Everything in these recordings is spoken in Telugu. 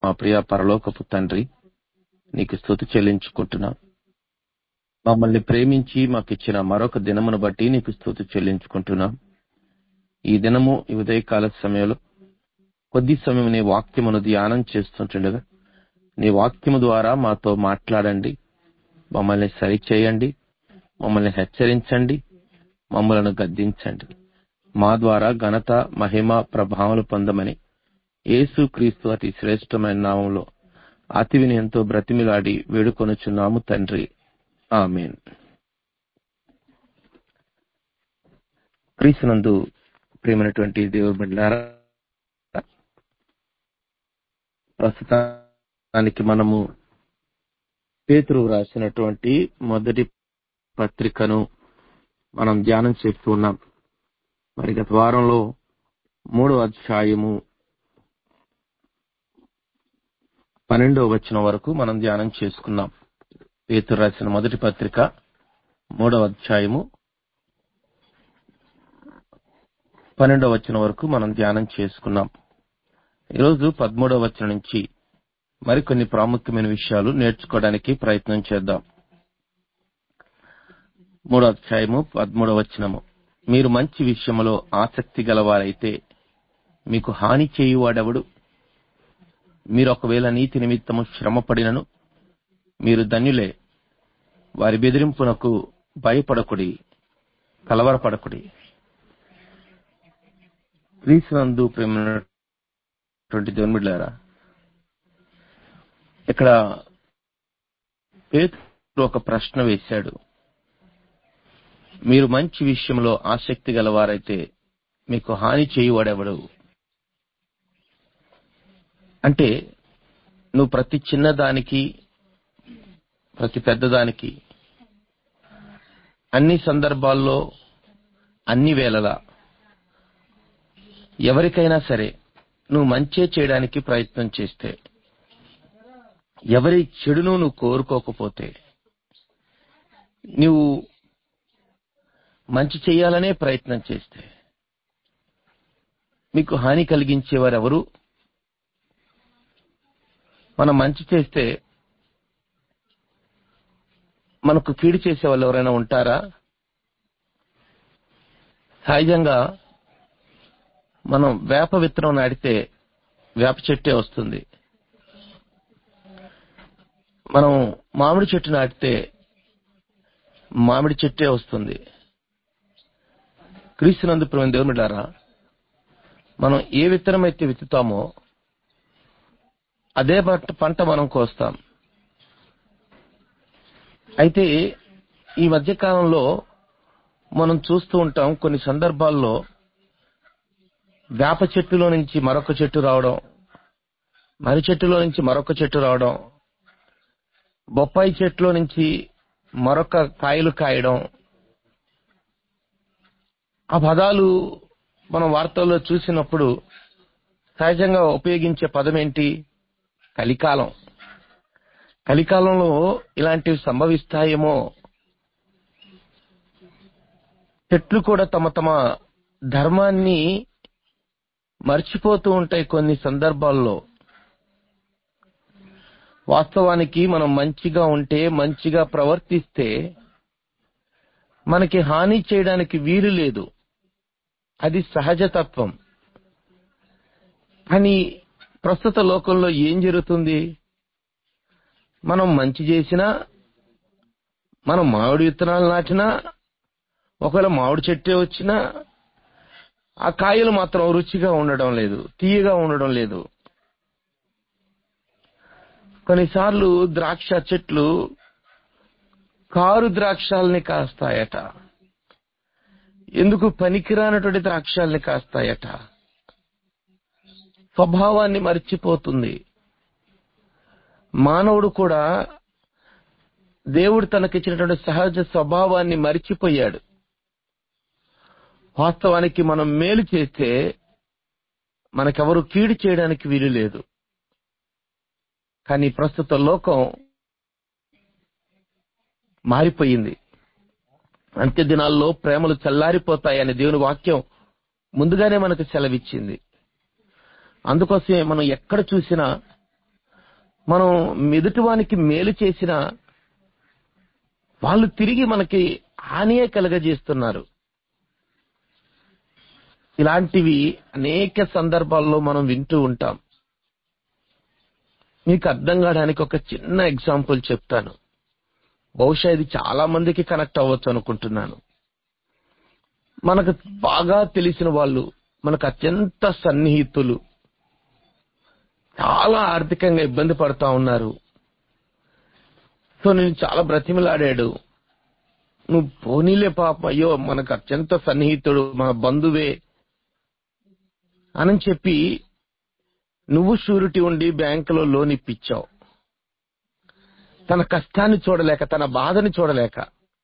మా ప్రియ పరలోకపు తండ్రి నీకు స్థుతి చెల్లించుకుంటున్నాం మమ్మల్ని ప్రేమించి మాకిచ్చిన మరొక దినమును బట్టి నీకు స్థుతి చెల్లించుకుంటున్నాం ఈ దినము ఈ ఉదయకాల సమయంలో కొద్ది సమయం నీ వాక్యమును ధ్యానం చేస్తుంటుండగా నీ వాక్యము ద్వారా మాతో మాట్లాడండి మమ్మల్ని సరిచేయండి మమ్మల్ని హెచ్చరించండి మమ్మలను గద్దించండి మా ద్వారా ఘనత మహిమ ప్రభావాలు పొందమని యేసు క్రీస్తు అతి శ్రేష్టమైన నామంలో అతివిని ఎంతో బ్రతిమిలాడి వేడుకొనుచున్నాము తండ్రి ఆమెన్ క్రీస్తునందు ప్రేమైనటువంటి దేవుడు బిడ్డారా ప్రస్తుతానికి మనము పేతురు రాసినటువంటి మొదటి పత్రికను మనం ధ్యానం చేస్తూ ఉన్నాం మరి గత వారంలో మూడో అధ్యాయము పన్నెండవ వచనం వరకు మనం ధ్యానం చేసుకున్నాం పేతురు రాసిన మొదటి పత్రిక మూడవ అధ్యాయము పన్నెండవ వచనం వరకు మనం ధ్యానం చేసుకున్నాం ఈరోజు పదమూడవ వచనం నుంచి మరికొన్ని ప్రాముఖ్యమైన విషయాలు నేర్చుకోవడానికి ప్రయత్నం చేద్దాం మూడో అధ్యాయము పదమూడవ వచనము మీరు మంచి విషయములో ఆసక్తి గలవారైతే మీకు హాని చేయువాడెవడు మీరు ఒకవేళ నీతి నిమిత్తము శ్రమపడినను మీరు ధన్యులే వారి బెదిరింపునకు భయపడకుడి కలవరపడకుడి క్రీస్తునందు ప్రేమైనటువంటి దేవుని బిడ్డారా ఇక్కడ పేతురు ఒక ప్రశ్న వేశాడు మీరు మంచి విషయంలో ఆసక్తి గలవారైతే మీకు హాని చేయువాడెవడు అంటే నువ్వు ప్రతి చిన్నదానికి ప్రతి పెద్దదానికి అన్ని సందర్భాల్లో అన్ని వేళలా ఎవరికైనా సరే నువ్వు మంచే చేయడానికి ప్రయత్నం చేస్తే ఎవరి చెడును నువ్వు కోరుకోకపోతే నువ్వు మంచి చేయాలనే ప్రయత్నం చేస్తే మీకు హాని కలిగించేవారు ఎవరు మనం మంచి చేస్తే మనకు కీడు చేసే వాళ్ళు ఎవరైనా ఉంటారా సహజంగా మనం వేప విత్తనం నాటితే వేప చెట్టే వస్తుంది మనం మామిడి చెట్టు నాటితే మామిడి చెట్టే వస్తుంది క్రీస్తునందు ప్రేమ దేవునిడారా మనం ఏ విత్తనం అయితే విత్తుతామో అదే పంట పంట మనం కోస్తాం అయితే ఈ మధ్య కాలంలో మనం చూస్తూ ఉంటాం కొన్ని సందర్భాల్లో వేప చెట్టులో నుంచి మరొక చెట్టు రావడం మరి చెట్టులో నుంచి మరొక చెట్టు రావడం బొప్పాయి చెట్టులో నుంచి మరొక కాయలు కాయడం ఆ పదాలు మనం వార్తల్లో చూసినప్పుడు సహజంగా ఉపయోగించే పదం ఏంటి కలికాలం కలికాలంలో ఇలాంటివి సంభవిస్తాయేమో చెట్లు కూడా తమ తమ ధర్మాన్ని మర్చిపోతూ ఉంటాయి కొన్ని సందర్భాల్లో వాస్తవానికి మనం మంచిగా ఉంటే మంచిగా ప్రవర్తిస్తే మనకి హాని చేయడానికి వీలు లేదు అది సహజతత్వం కానీ ప్రస్తుత లోకంలో ఏం జరుగుతుంది మనం మంచి చేసినా మనం మామిడి విత్తనాలు నాటినా ఒకవేళ మామిడి చెట్టే వచ్చినా ఆ కాయలు మాత్రం రుచిగా ఉండడం లేదు తీయగా ఉండడం లేదు కొన్నిసార్లు ద్రాక్ష చెట్లు కారు ద్రాక్షాలని కాస్తాయట ఎందుకు పనికిరానటువంటి ద్రాక్షాలని కాస్తాయట స్వభావాన్ని మర్చిపోతుంది మానవుడు కూడా దేవుడు తనకిచ్చినటువంటి సహజ స్వభావాన్ని మరిచిపోయాడు వాస్తవానికి మనం మేలు చేస్తే మనకెవరు కీడు చేయడానికి వీలు లేదు కానీ ప్రస్తుత లోకం మారిపోయింది అంత్య దినాల్లో ప్రేమలు చల్లారిపోతాయని దేవుని వాక్యం ముందుగానే మనకు సెలవిచ్చింది అందుకోసమే మనం ఎక్కడ చూసినా మనం ఎదుటివానికి మేలు చేసిన వాళ్ళు తిరిగి మనకి హానియే కలగజేస్తున్నారు ఇలాంటివి అనేక సందర్భాల్లో మనం వింటూ ఉంటాం మీకు అర్థం కావడానికి ఒక చిన్న ఎగ్జాంపుల్ చెప్తాను బహుశా ఇది చాలా మందికి కనెక్ట్ అవ్వచ్చు అనుకుంటున్నాను మనకు బాగా తెలిసిన వాళ్ళు మనకు అత్యంత సన్నిహితులు చాలా ఆర్థికంగా ఇబ్బంది పడతా ఉన్నారు సో నేను చాలా బ్రతిమలాడాడు నువ్వు పోనీలే పాప అయ్యో మనకు అత్యంత సన్నిహితుడు మన బంధువే అని చెప్పి నువ్వు షూరిటీ ఉండి బ్యాంకులో లోన్ ఇప్పించావు తన కష్టాన్ని చూడలేక తన బాధని చూడలేక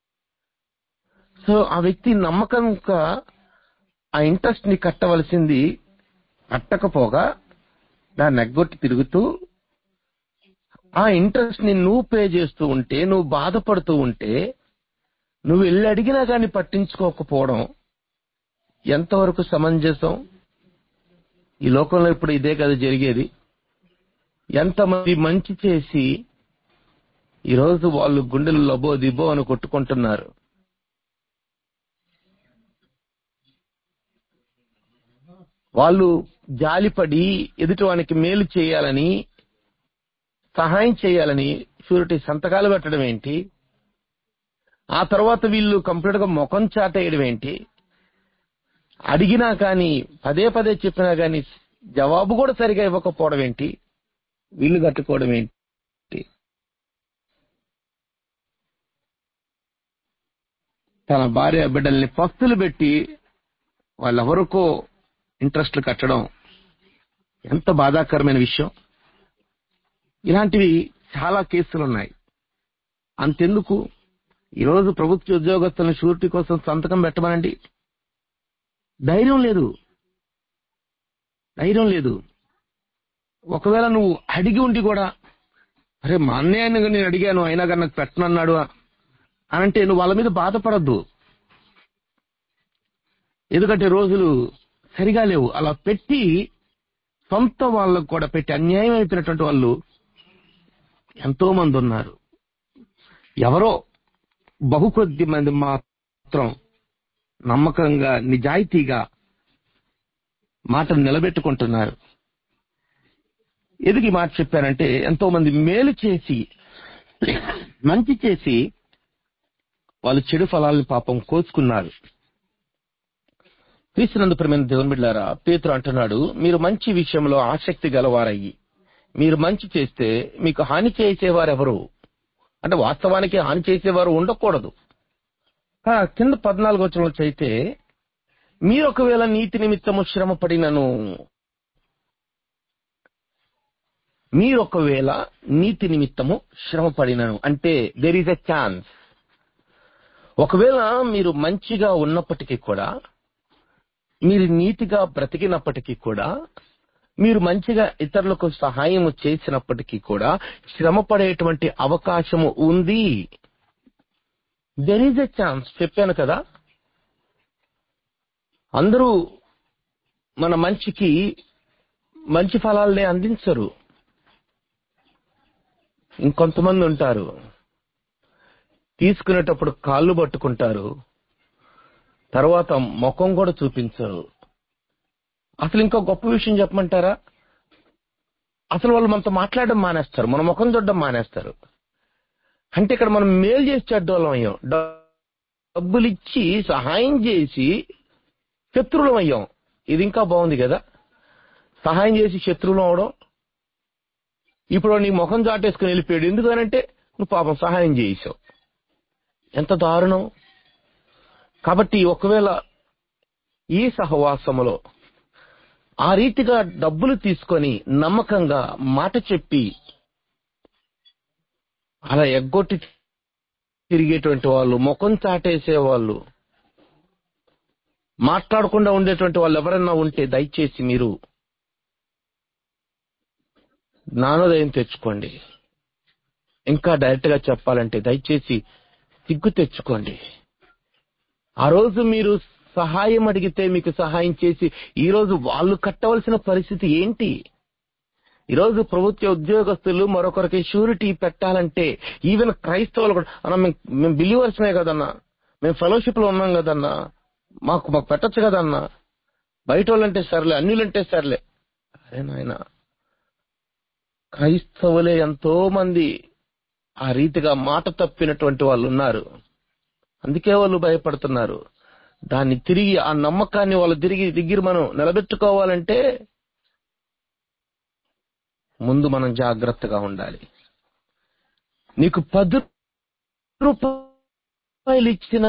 సో ఆ వ్యక్తి నమ్మకంగా ఆ ఇంట్రెస్ట్ ని కట్టవలసింది కట్టకపోగా దాన్ని ఎగ్గొట్టి తిరుగుతూ ఆ ఇంట్రెస్ట్ ని నువ్వు పే చేస్తూ ఉంటే నువ్వు బాధపడుతూ ఉంటే నువ్వు వెళ్ళి అడిగినా గాని పట్టించుకోకపోవడం ఎంతవరకు సమంజసం ఈ లోకంలో ఇప్పుడు ఇదే కదా జరిగేది ఎంతమంది మంచి చేసి ఈరోజు వాళ్ళు గుండెలు లబో దిబో అని కొట్టుకుంటున్నారు వాళ్ళు జాలిపడి ఎదుటివానికి మేలు చేయాలని సహాయం చేయాలని షూరిటీ సంతకాలు పెట్టడం ఏంటి ఆ తర్వాత వీళ్ళు కంప్లీట్ గా ముఖం చాటేయడం ఏంటి అడిగినా కానీ పదే పదే చెప్పినా కానీ జవాబు కూడా సరిగా ఇవ్వకపోవడం ఏంటి వీళ్ళు కట్టుకోవడం ఏంటి తన భార్య బిడ్డల్ని పస్తులు పెట్టి వాళ్ళెవరికో ఇంట్రెస్ట్లు కట్టడం ఎంత బాధాకరమైన విషయం ఇలాంటివి చాలా కేసులు ఉన్నాయి అంతెందుకు ఈరోజు ప్రభుత్వ ఉద్యోగస్తులను షూరిటీ కోసం సంతకం పెట్టమనండి ధైర్యం లేదు ధైర్యం లేదు ఒకవేళ నువ్వు అడిగి ఉండి కూడా అరే మా అన్నయ్యని నేను అడిగాను అయినా కానీ నాకు పెట్టనన్నాడు అని అంటే నువ్వు వాళ్ళ మీద బాధపడద్దు ఎందుకంటే రోజులు సరిగా లేవు అలా పెట్టి సొంత వాళ్ళకు కూడా పెట్టి అన్యాయం అయిపోయినటువంటి వాళ్ళు ఎంతో మంది ఉన్నారు ఎవరో బహు కొద్ది మంది మాత్రం నమ్మకంగా నిజాయితీగా మాటను నిలబెట్టుకుంటున్నారు ఎందుకు ఈ మాట చెప్పారంటే ఎంతో మంది మేలు చేసి మంచి చేసి వాళ్ళు చెడు ఫలాలను పాపం కోసుకున్నారు క్రీస్తునందు ప్రేమైన దేవుని బిడ్డారా పేతురు అంటున్నాడు మీరు మంచి విషయంలో ఆసక్తి గలవారయ్యి మీరు మంచి చేస్తే మీకు హాని చేసేవారెవరు అంటే వాస్తవానికి హాని చేసేవారు ఉండకూడదు కానీ ఆ కింద పద్నాలుగు వచ్చిన చైతే మీరు ఒకవేళ నీతి నిమిత్తము శ్రమ పడినను మీరు ఒకవేళ నీతి నిమిత్తము శ్రమ పడినను అంటే దెర్ ఈస్ ఎ ఛాన్స్ ఒకవేళ మీరు మంచిగా ఉన్నప్పటికీ కూడా మీరు నీతిగా బ్రతికినప్పటికీ కూడా మీరు మంచిగా ఇతరులకు సహాయం చేసినప్పటికీ కూడా శ్రమ పడేటువంటి అవకాశము ఉంది దెర్ ఈజ్ ఎ ఛాన్స్ చెప్పాను కదా అందరూ మన మంచికి మంచి ఫలాలనే అందించరు ఇంకొంతమంది ఉంటారు తీసుకునేటప్పుడు కాళ్ళు పట్టుకుంటారు తర్వాత ముఖం కూడా చూపించరు అసలు ఇంకో గొప్ప విషయం చెప్పమంటారా అసలు వాళ్ళు మనతో మాట్లాడడం మానేస్తారు మన ముఖం చూడడం మానేస్తారు అంటే ఇక్కడ మనం మేలు చేసి చెడ్డోళ్ళం అయ్యాం డబ్బులు ఇచ్చి సహాయం చేసి శత్రువులం అయ్యాం ఇది ఇంకా బాగుంది కదా సహాయం చేసి శత్రువులం అవడం ఇప్పుడు నీ ముఖం చాటేసుకుని వెళ్ళిపోయాడు ఎందుకనంటే నువ్వు పాపం సహాయం చేసావు ఎంత దారుణం కాబట్టి ఒకవేళ ఈ సహవాసములో ఆ రీతిగా డబ్బులు తీసుకొని నమ్మకంగా మాట చెప్పి అలా ఎగ్గొట్టి తిరిగేటువంటి వాళ్ళు ముఖం చాటేసే వాళ్ళు మాట్లాడకుండా ఉండేటువంటి వాళ్ళు ఎవరన్నా ఉంటే దయచేసి మీరు జ్ఞానోదయం తెచ్చుకోండి ఇంకా డైరెక్ట్ గా చెప్పాలంటే దయచేసి సిగ్గు తెచ్చుకోండి ఆ రోజు మీరు సహాయం అడిగితే మీకు సహాయం చేసి ఈ రోజు వాళ్ళు కట్టవలసిన పరిస్థితి ఏంటి ఈరోజు ప్రభుత్వ ఉద్యోగస్తులు మరొకరికి షూరిటీ పెట్టాలంటే ఈవెన్ క్రైస్తవులు కూడా అన్న మేము మేము బిలీవర్స్నే కదన్నా మేము ఫెలోషిప్ లో ఉన్నాం కదన్నా మాకు మాకు పెట్టచ్చు కదన్నా బయట వాళ్ళంటే సర్లే అన్యులంటే సర్లే అరే నాయన క్రైస్తవులే ఎంతో మంది ఆ రీతిగా మాట తప్పినటువంటి వాళ్ళు ఉన్నారు అందుకే వాళ్ళు భయపడుతున్నారు దాన్ని తిరిగి ఆ నమ్మకాన్ని వాళ్ళు తిరిగి దగ్గర మనం నిలబెట్టుకోవాలంటే ముందు మనం జాగ్రత్తగా ఉండాలి నీకు పది రూపాయలు ఇచ్చిన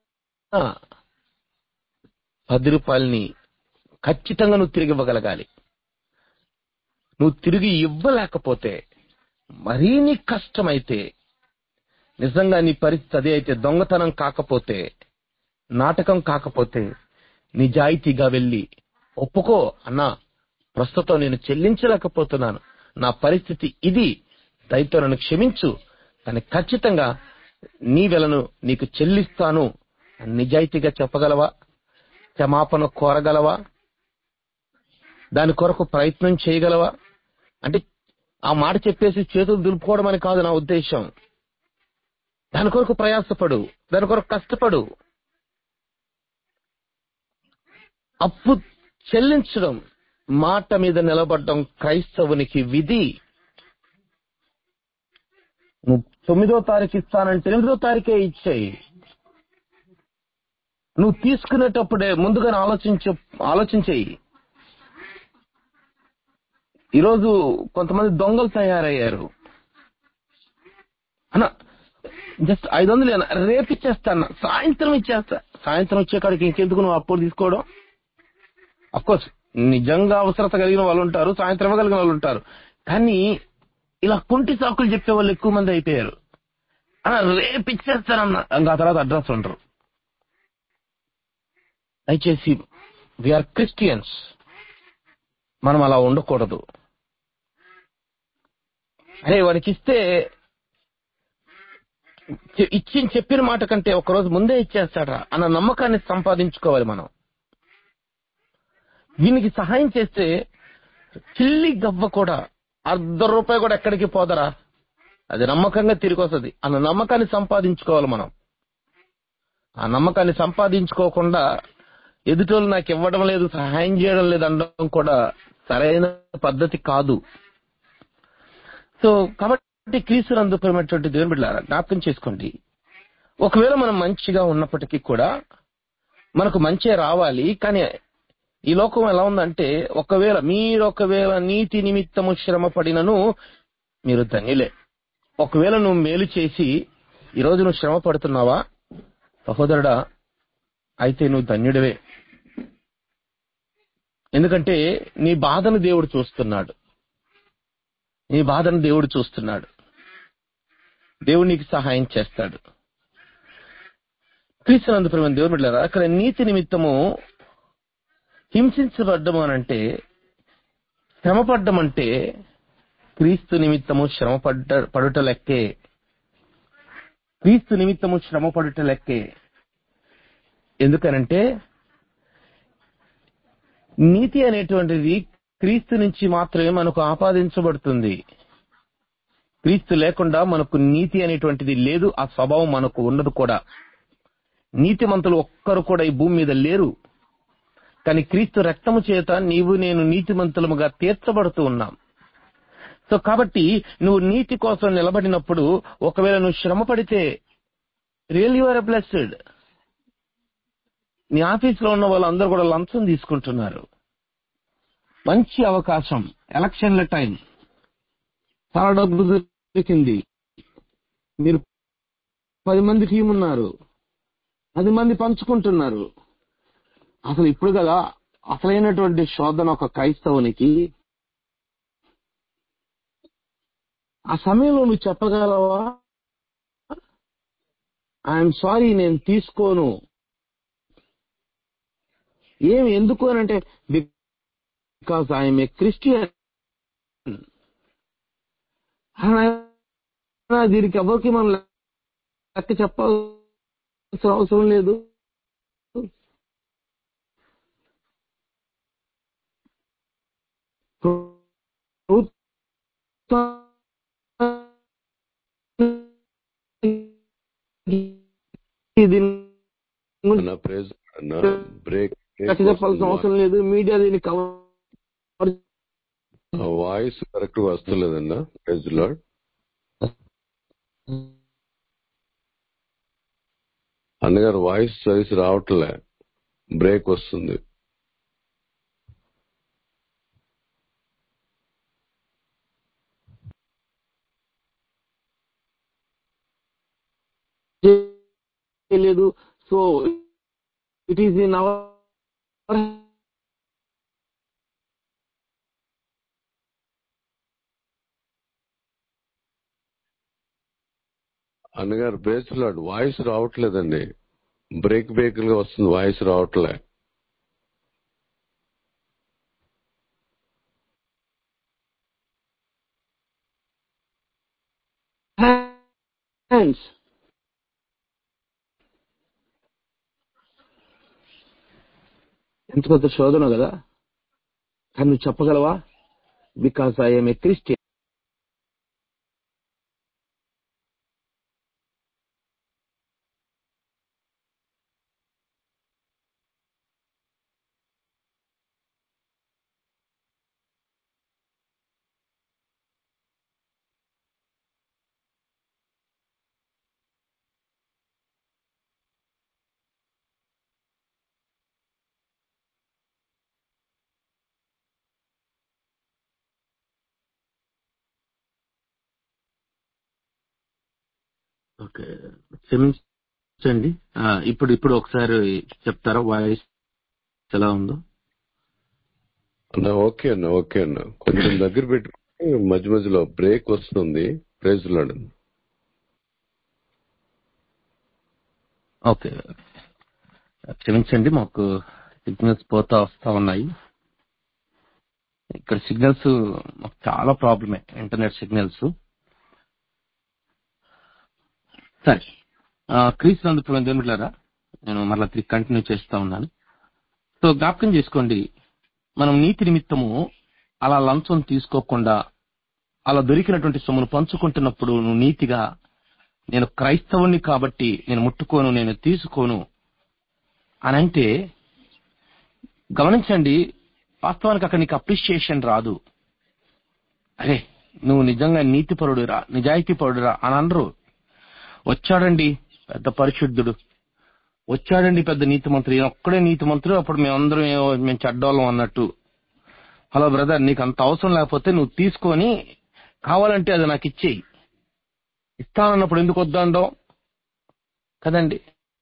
పది రూపాయలని ఖచ్చితంగా నువ్వు తిరిగి ఇవ్వగలగాలి నువ్వు తిరిగి ఇవ్వలేకపోతే మరీ నీకు కష్టమైతే నిజంగా నీ పరిస్థితి అదే అయితే దొంగతనం కాకపోతే నాటకం కాకపోతే నిజాయితీగా వెళ్ళి ఒప్పుకో అన్నా ప్రస్తుతం నేను చెల్లించలేకపోతున్నాను నా పరిస్థితి ఇది దయతో నన్ను క్షమించు కానీ ఖచ్చితంగా నీ వెలను నీకు చెల్లిస్తాను అని నిజాయితీగా చెప్పగలవా క్షమాపణ కోరగలవా దాని కొరకు ప్రయత్నం చేయగలవా అంటే ఆ మాట చెప్పేసి చేతులు దులుపుకోవడం అని కాదు నా ఉద్దేశం దాని కొరకు ప్రయాసపడు దాని కొరకు కష్టపడు అప్పు చెల్లించడం మాట మీద నిలబడడం క్రైస్తవునికి విధి నువ్వు తొమ్మిదో తారీఖు ఇస్తానంటే ఎనిమిదో తారీఖే ఇచ్చేయి నువ్వు తీసుకునేటప్పుడే ముందుగానే ఆలోచించ ఆలోచించేయి ఈరోజు కొంతమంది దొంగలు తయారయ్యారు అన్న జస్ట్ ఐదు వందలు అన్న రేపు ఇచ్చేస్తాను సాయంత్రం ఇచ్చేస్తా సాయంత్రం వచ్చేకాడికి ఇంకెందుకు నువ్వు అప్పుడు తీసుకోవడం అఫ్కోర్స్ నిజంగా అవసరత కలిగిన వాళ్ళు ఉంటారు సాయంత్రం ఇవ్వగలిగిన వాళ్ళు ఉంటారు కానీ ఇలా కుంటి సాకులు చెప్పే వాళ్ళు ఎక్కువ మంది అయిపోయారు అన్న రేపు ఇచ్చేస్తానన్న ఇంకా తర్వాత అడ్రస్ ఉండరు దయచేసి విఆర్ క్రిస్టియన్స్ మనం అలా ఉండకూడదు అరే వాడికి ఇస్తే చె- ఇచ్చి చెప్పిన మాట కంటే ఒకరోజు ముందే ఇచ్చేస్తాడా అన్న నమ్మకాన్ని సంపాదించుకోవాలి మనం వీనికి సహాయం చేస్తే చిల్లి గవ్వ కూడా అర్ధ రూపాయి కూడా ఎక్కడికి పోదరా అది నమ్మకంగా తిరిగి వస్తుంది అన్న నమ్మకాన్ని సంపాదించుకోవాలి మనం ఆ నమ్మకాన్ని సంపాదించుకోకుండా ఎదుటోళ్ళు నాకు ఇవ్వడం లేదు సహాయం చేయడం లేదు అనడం కూడా సరైన పద్ధతి కాదు సో కాబట్టి క్రీస్తు అందుకున్నటువంటి దేవుని బిడ్డలారా జ్ఞాపకం చేసుకోండి ఒకవేళ మనం మంచిగా ఉన్నప్పటికీ కూడా మనకు మంచి రావాలి కానీ ఈ లోకం ఎలా ఉందంటే ఒకవేళ మీరు ఒకవేళ నీతి నిమిత్తము శ్రమ పడినను మీరు ధన్యులే ఒకవేళ నువ్వు మేలు చేసి ఈరోజు నువ్వు శ్రమ పడుతున్నావా సహోదరుడా అయితే నువ్వు ధన్యుడివే ఎందుకంటే నీ బాధను దేవుడు చూస్తున్నాడు నీ బాధను దేవుడు చూస్తున్నాడు దేవుడు నీకు సహాయం చేస్తాడు క్రీస్తునందు ప్రేమ దేవుడు బిడ్డలారా, అక్కడ నీతి నిమిత్తము హింసించబడ్డం అనంటే శ్రమపడ్డం అంటే క్రీస్తు నిమిత్తము శ్రమ పడ్డ పడుట లెక్కే క్రీస్తు నిమిత్తము శ్రమ పడుట లెక్కే ఎందుకనంటే నీతి అనేటువంటిది క్రీస్తు నుంచి మాత్రమే మనకు ఆపాదించబడుతుంది క్రీస్తు లేకుండా మనకు నీతి అనేటువంటిది లేదు ఆ స్వభావం మనకు ఉండదు కూడా నీతిమంతులు ఒక్కరు కూడా ఈ భూమి మీద లేరు కానీ క్రీస్తు రక్తము చేత నీవు నేను నీతిమంతులముగా తీర్చబడుతూ ఉన్నాం సో కాబట్టి నువ్వు నీతి కోసం నిలబడినప్పుడు ఒకవేళ నువ్వు శ్రమ పడితే రియల్ యువర్ బ్లెస్డ్ నీ ఆఫీస్ లో ఉన్న వాళ్ళందరూ కూడా లంచం తీసుకుంటున్నారు మంచి అవకాశం ఎలక్షన్ల టైం చాలా డబ్బు దొరికింది మీరు పది మంది టీం ఉన్నారు పది మంది పంచుకుంటున్నారు అసలు ఇప్పుడు కదా అసలైనటువంటి శోధన ఒక క్రైస్తవునికి ఆ సమయంలో నువ్వు చెప్పగలవా ఐఎమ్ సారీ నేను తీసుకోను ఏమి ఎందుకు అని అంటే బికాస్ ఐఎమ్ ఏ క్రిస్టియన్ దీనికి ఎవరికి మనం లెక్క చెప్పాల్సిన అవసరం లేదు ఇది అన్న ప్రేజ్ అన్న బ్రేక్ కట్టి చెప్పాల్సిన అవసరం లేదు మీడియా దీన్ని కవర్ వాయిస్ కరెక్ట్ గా వస్తలేదన్న ప్రేజ్ లాడ్ అన్నగారు వాయిస్ సర్వీస్ రావట్లే బ్రేక్ వస్తుంది లేదు so it is in our అన్నగారు ప్రేజ్ లాడ్ వాయిస్ రావట్లేదండి బ్రేక్ బ్రేక్ గా వస్తుంది వాయిస్ రావట్లే హ్యాండ్స్ ఎంత పెద్ద శోధన కదా కానీ నువ్వు చెప్పగలవా because I'm a Christian okay క్షమించండి ఆ, ఇప్పుడు ఇప్పుడు ఒకసారి చెప్తారా వాయిస్ ఎలా ఉందో అన్న ఓకే అన్న ఓకే అన్న కొంచెం దగ్గర పెట్టుకుంటే మధ్య మధ్యలో బ్రేక్ వస్తుంది ప్రేజ్ లాడ్ ఓకే క్షమించండి మాకు సిగ్నల్స్ పోతా వస్తా ఉన్నాయి ఇక్కడ సిగ్నల్స్ మాకు చాలా ప్రాబ్లమే ఇంటర్నెట్ సిగ్నల్స్ సరే క్రీస్ నందు దేవులారా నేను మరలా తిరిగి కంటిన్యూ చేస్తా ఉన్నాను సో జ్ఞాపకం చేసుకోండి మనం నీతి నిమిత్తము అలా లంచం తీసుకోకుండా అలా దొరికినటువంటి సొమ్మును పంచుకుంటున్నప్పుడు నువ్వు నీతిగా నేను క్రైస్తవుణ్ణి కాబట్టి నేను ముట్టుకోను నేను తీసుకోను అని అంటే గమనించండి వాస్తవానికి అక్కడ నీకు అప్రిషియేషన్ రాదు అరే నువ్వు నిజంగా నీతి పరుడురా నిజాయితీ పరుడురా అని అనరు వచ్చాడండి పెద్ద పరిశుద్ధుడు వచ్చాడండి పెద్ద నీతి మంత్రి ఈయన ఒక్కడే నీతి మంత్రి అప్పుడు మేమందరం ఏమో మేము చెడ్డోళ్ళం అన్నట్టు హలో బ్రదర్ నీకు అంత అవసరం లేకపోతే నువ్వు తీసుకొని కావాలంటే అది నాకు ఇచ్చేయి ఇస్తానన్నప్పుడు ఎందుకు వద్దాండో కదండి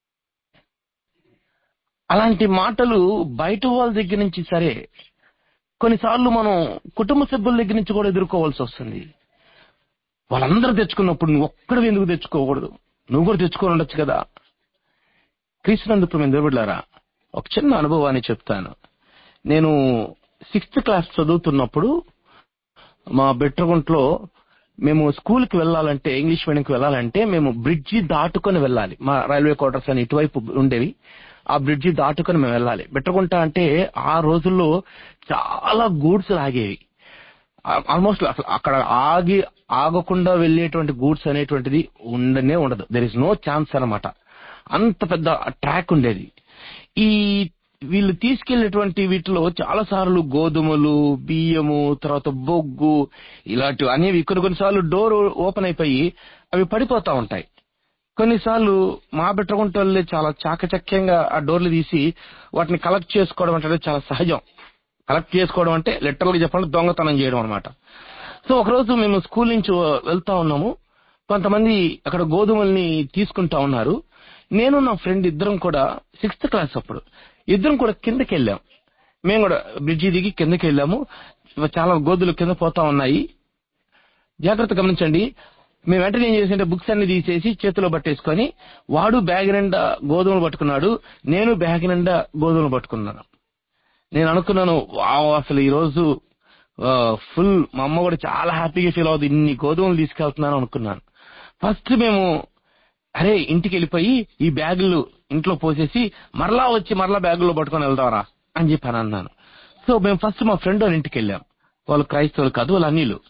అలాంటి మాటలు బయట వాళ్ళ దగ్గర నుంచి సరే కొన్నిసార్లు మనం కుటుంబ సభ్యుల దగ్గర నుంచి కూడా ఎదుర్కోవాల్సి వస్తుంది వాళ్ళందరూ తెచ్చుకున్నప్పుడు నువ్వు ఒక్కడు ఎందుకు తెచ్చుకోకూడదు నువ్వు కూడా తెచ్చుకొని ఉండొచ్చు కదా క్రీస్తునందుకు మేము దేవుళ్ళారా ఒక చిన్న అనుభవాన్ని చెప్తాను నేను సిక్స్త్ క్లాస్ చదువుతున్నప్పుడు మా బెట్రగుంట్లో మేము స్కూల్ కి వెళ్ళాలంటే ఇంగ్లీష్ మీడియంకి వెళ్ళాలంటే మేము బ్రిడ్జి దాటుకొని వెళ్ళాలి మా రైల్వే క్వార్టర్స్ అని ఇటువైపు ఉండేవి ఆ బ్రిడ్జి దాటుకొని మేము వెళ్ళాలి బెట్రగుంట అంటే ఆ రోజుల్లో చాలా గూడ్స్ లాగేవి ఆల్మోస్ట్ అసలు అక్కడ ఆగి ఆగకుండా వెళ్ళేటువంటి గూడ్స్ అనేటువంటిది ఉండనే ఉండదు దెర్ ఇస్ నో ఛాన్స్ అన్నమాట అంత పెద్ద ట్రాక్ ఉండేది ఈ వీళ్ళు తీసుకెళ్లేటువంటి వీటిలో చాలా సార్లు గోధుమలు బియ్యము తర్వాత బొగ్గు ఇలాంటివి అనేవి కొన్ని కొన్నిసార్లు డోర్ ఓపెన్ అయిపోయి అవి పడిపోతా ఉంటాయి కొన్నిసార్లు మా బెట్టగుంట వాళ్ళే చాలా చాకచక్యంగా ఆ డోర్లు తీసి వాటిని కలెక్ట్ చేసుకోవడం అంటే చాలా సహజం కలెక్ట్ చేసుకోవడం అంటే లిటరల్ గా చెప్పాలంటే దొంగతనం చేయడం అనమాట సో ఒకరోజు మేము స్కూల్ నుంచి వెళ్తా ఉన్నాము కొంతమంది అక్కడ గోధుమల్ని తీసుకుంటా ఉన్నారు నేను నా ఫ్రెండ్ ఇద్దరం కూడా సిక్స్త్ క్లాస్ అప్పుడు ఇద్దరం కూడా కిందకి వెళ్ళాం మేము కూడా బ్రిడ్జి దిగి కిందకి వెళ్ళాము చాలా గోధులు కింద పోతా ఉన్నాయి జాగ్రత్త గమనించండి మేము వెంటనే ఏం చేసింటే బుక్స్ అన్ని తీసేసి చేతిలో పట్టేసుకొని వాడు బ్యాగ్ నిండా గోధుమలు పట్టుకున్నాడు నేను బ్యాగ్ నిండా గోధుమలు పట్టుకున్నాను నేను అనుకున్నాను వావ్ అసలు ఈ రోజు ఫుల్ మా అమ్మ కూడా చాలా హ్యాపీగా ఫీల్ అవుతుంది ఇన్ని గోధుమలు తీసుకెళ్తున్నాను అనుకున్నాను ఫస్ట్ మేము అరే ఇంటికి వెళ్ళిపోయి ఈ బ్యాగులు ఇంట్లో పోసేసి మరలా వచ్చి మరలా బ్యాగుల్లో పట్టుకొని వెళ్దావరా అని చెప్పాను అన్నాను సో మేము ఫస్ట్ మా ఫ్రెండ్ వాళ్ళ ఇంటికి వెళ్ళాం వాళ్ళు క్రైస్తవులు కాదు వాళ్ళు అన్నిలు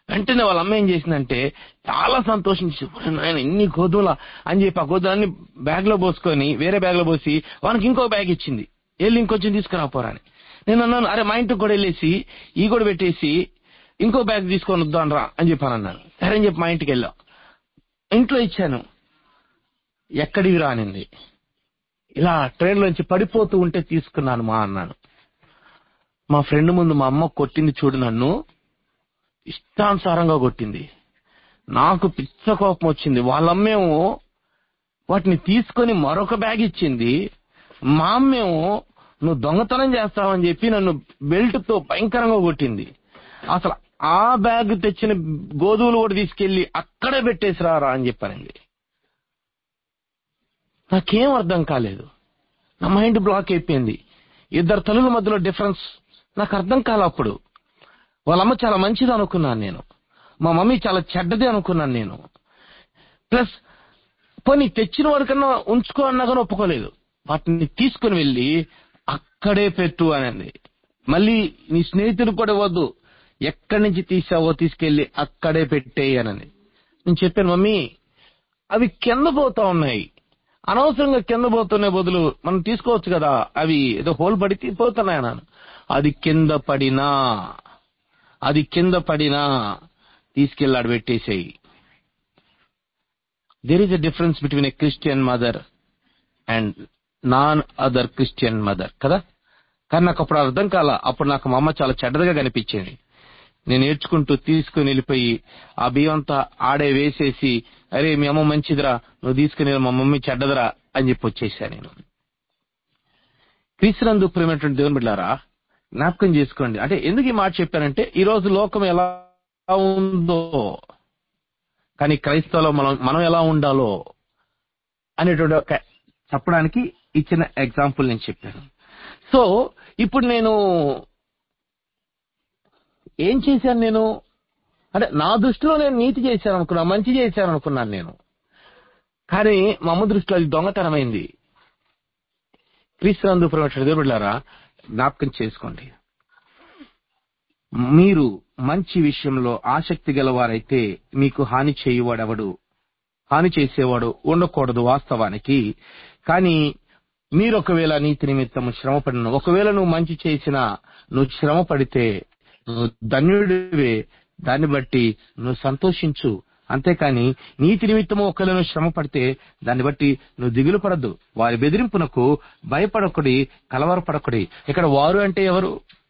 వెంటనే వాళ్ళ అమ్మ ఏం చేసిందంటే చాలా సంతోషించి "ఒరేయ్ నాయన ఇన్ని గోధుమల అని చెప్పి ఆ గోధుమలన్నీ బ్యాగ్ లో పోసుకొని వేరే బ్యాగ్ లో పోసి వానికి ఇంకో బ్యాగ్ ఇచ్చింది వెళ్ళి ఇంకొంచెం తీసుకురా పోరా అని నేను అన్నాను అరే మా ఇంటికి కూడా వెళ్ళేసి ఈ కూడా పెట్టేసి ఇంకో బ్యాగ్ తీసుకొని వద్దాం రా అని చెప్పాను అన్నాను సరే అని చెప్పి మా ఇంటికి వెళ్ళాం ఇంట్లో ఇచ్చాను ఎక్కడివి రానింది ఇలా ట్రైన్ లోంచి పడిపోతూ ఉంటే తీసుకున్నాను మా అన్నాను మా ఫ్రెండ్ ముందు మా అమ్మ కొట్టింది చూడు నన్ను ఇష్టానుసారంగా కొట్టింది నాకు పిచ్చ కోపం వచ్చింది వాళ్ళమ్మేమో వాటిని తీసుకొని మరొక బ్యాగ్ ఇచ్చింది మా అమ్మేమో నువ్వు దొంగతనం చేస్తావని చెప్పి నన్ను బెల్ట్ తో భయంకరంగా కొట్టింది అసలు ఆ బ్యాగ్ తెచ్చిన గోధుమలు కూడా తీసుకెళ్లి అక్కడే పెట్టేసి రారా అని చెప్పానండి నాకేం అర్థం కాలేదు నా మైండ్ బ్లాక్ అయిపోయింది ఇద్దరు తల్లుల మధ్యలో డిఫరెన్స్ నాకు అర్థం కాలే అప్పుడు వాళ్ళమ్మ చాలా మంచిది అనుకున్నాను నేను మా మమ్మీ చాలా చెడ్డది అనుకున్నాను నేను ప్లస్ పోనీ తెచ్చిన వాడికన్నా ఉంచుకో అన్నా కానీ ఒప్పుకోలేదు వాటిని తీసుకుని వెళ్ళి అక్కడే పెట్టు అనండి మళ్ళీ నీ స్నేహితుడు కూడా ఇవ్వద్దు ఎక్కడి నుంచి తీసావో తీసుకెళ్లి అక్కడే పెట్టేయి అనని నేను చెప్పాను మమ్మీ అవి కింద పోతా ఉన్నాయి అనవసరంగా కింద పోతున్న బదులు మనం తీసుకోవచ్చు కదా అవి ఏదో హోల్ పడి తీ- పోతున్నాయి అన్నాను అది కింద పడినా అది కింద పడినా తీసుకెళ్ళి ఆడ పెట్టేసేయి there is a difference between a Christian mother and non other Christian mother కదా కానీ నాకు అప్పుడు అర్థం కాల అప్పుడు నాకు మా అమ్మ చాలా చెడ్డదిగా కనిపించింది నేను నేర్చుకుంటూ తీసుకుని వెళ్ళిపోయి ఆ బియ్యం అంతా ఆడే వేసేసి అరే మీ అమ్మ మంచిదిరా నువ్వు తీసుకుని వెళ్ళు, మా మమ్మీ చెడ్డదిరా అని చెప్పి వచ్చేసా నేను క్రీస్తునందు ప్రేమైనటువంటి దేవుని బిడ్డారా జ్ఞాపకం చేసుకోండి అంటే ఎందుకు ఈ మాట చెప్పానంటే ఈ రోజు లోకం ఎలా ఉందో కానీ క్రైస్తవులో మనం మనం ఎలా ఉండాలో అనేటువంటి ఒక చెప్పడానికి ఇచ్చిన ఎగ్జాంపుల్ నేను చెప్పాను సో ఇప్పుడు నేను ఏం చేశాను నేను అంటే నా దృష్టిలో నేను నీతి చేశాను అనుకున్నా మంచి చేశాను అనుకున్నాను నేను కానీ మా అమ్మ దృష్టిలో అది దొంగతనమైంది క్రీస్తునందు ప్రవేశ దేవుళ్ళారా జ్ఞాపకం చేసుకోండి మీరు మంచి విషయంలో ఆసక్తి గలవారైతే మీకు హాని చేయువాడెవడు హాని చేసేవాడు ఉండకూడదు వాస్తవానికి కానీ మీరు ఒకవేళ నీతి నిమిత్తము శ్రమ పడిన ఒకవేళ నువ్వు మంచి చేసినా నువ్వు శ్రమ పడితే నువ్వు ధన్యుడివే దాన్ని బట్టి నువ్వు సంతోషించు అంతేకాని నీతి నిమిత్తము ఒకవేళ నువ్వు శ్రమ పడితే దాన్ని బట్టి నువ్వు దిగులు పడద్దు వారి బెదిరింపునకు భయపడకుడి కలవరపడకుడి ఇక్కడ వారు అంటే ఎవరు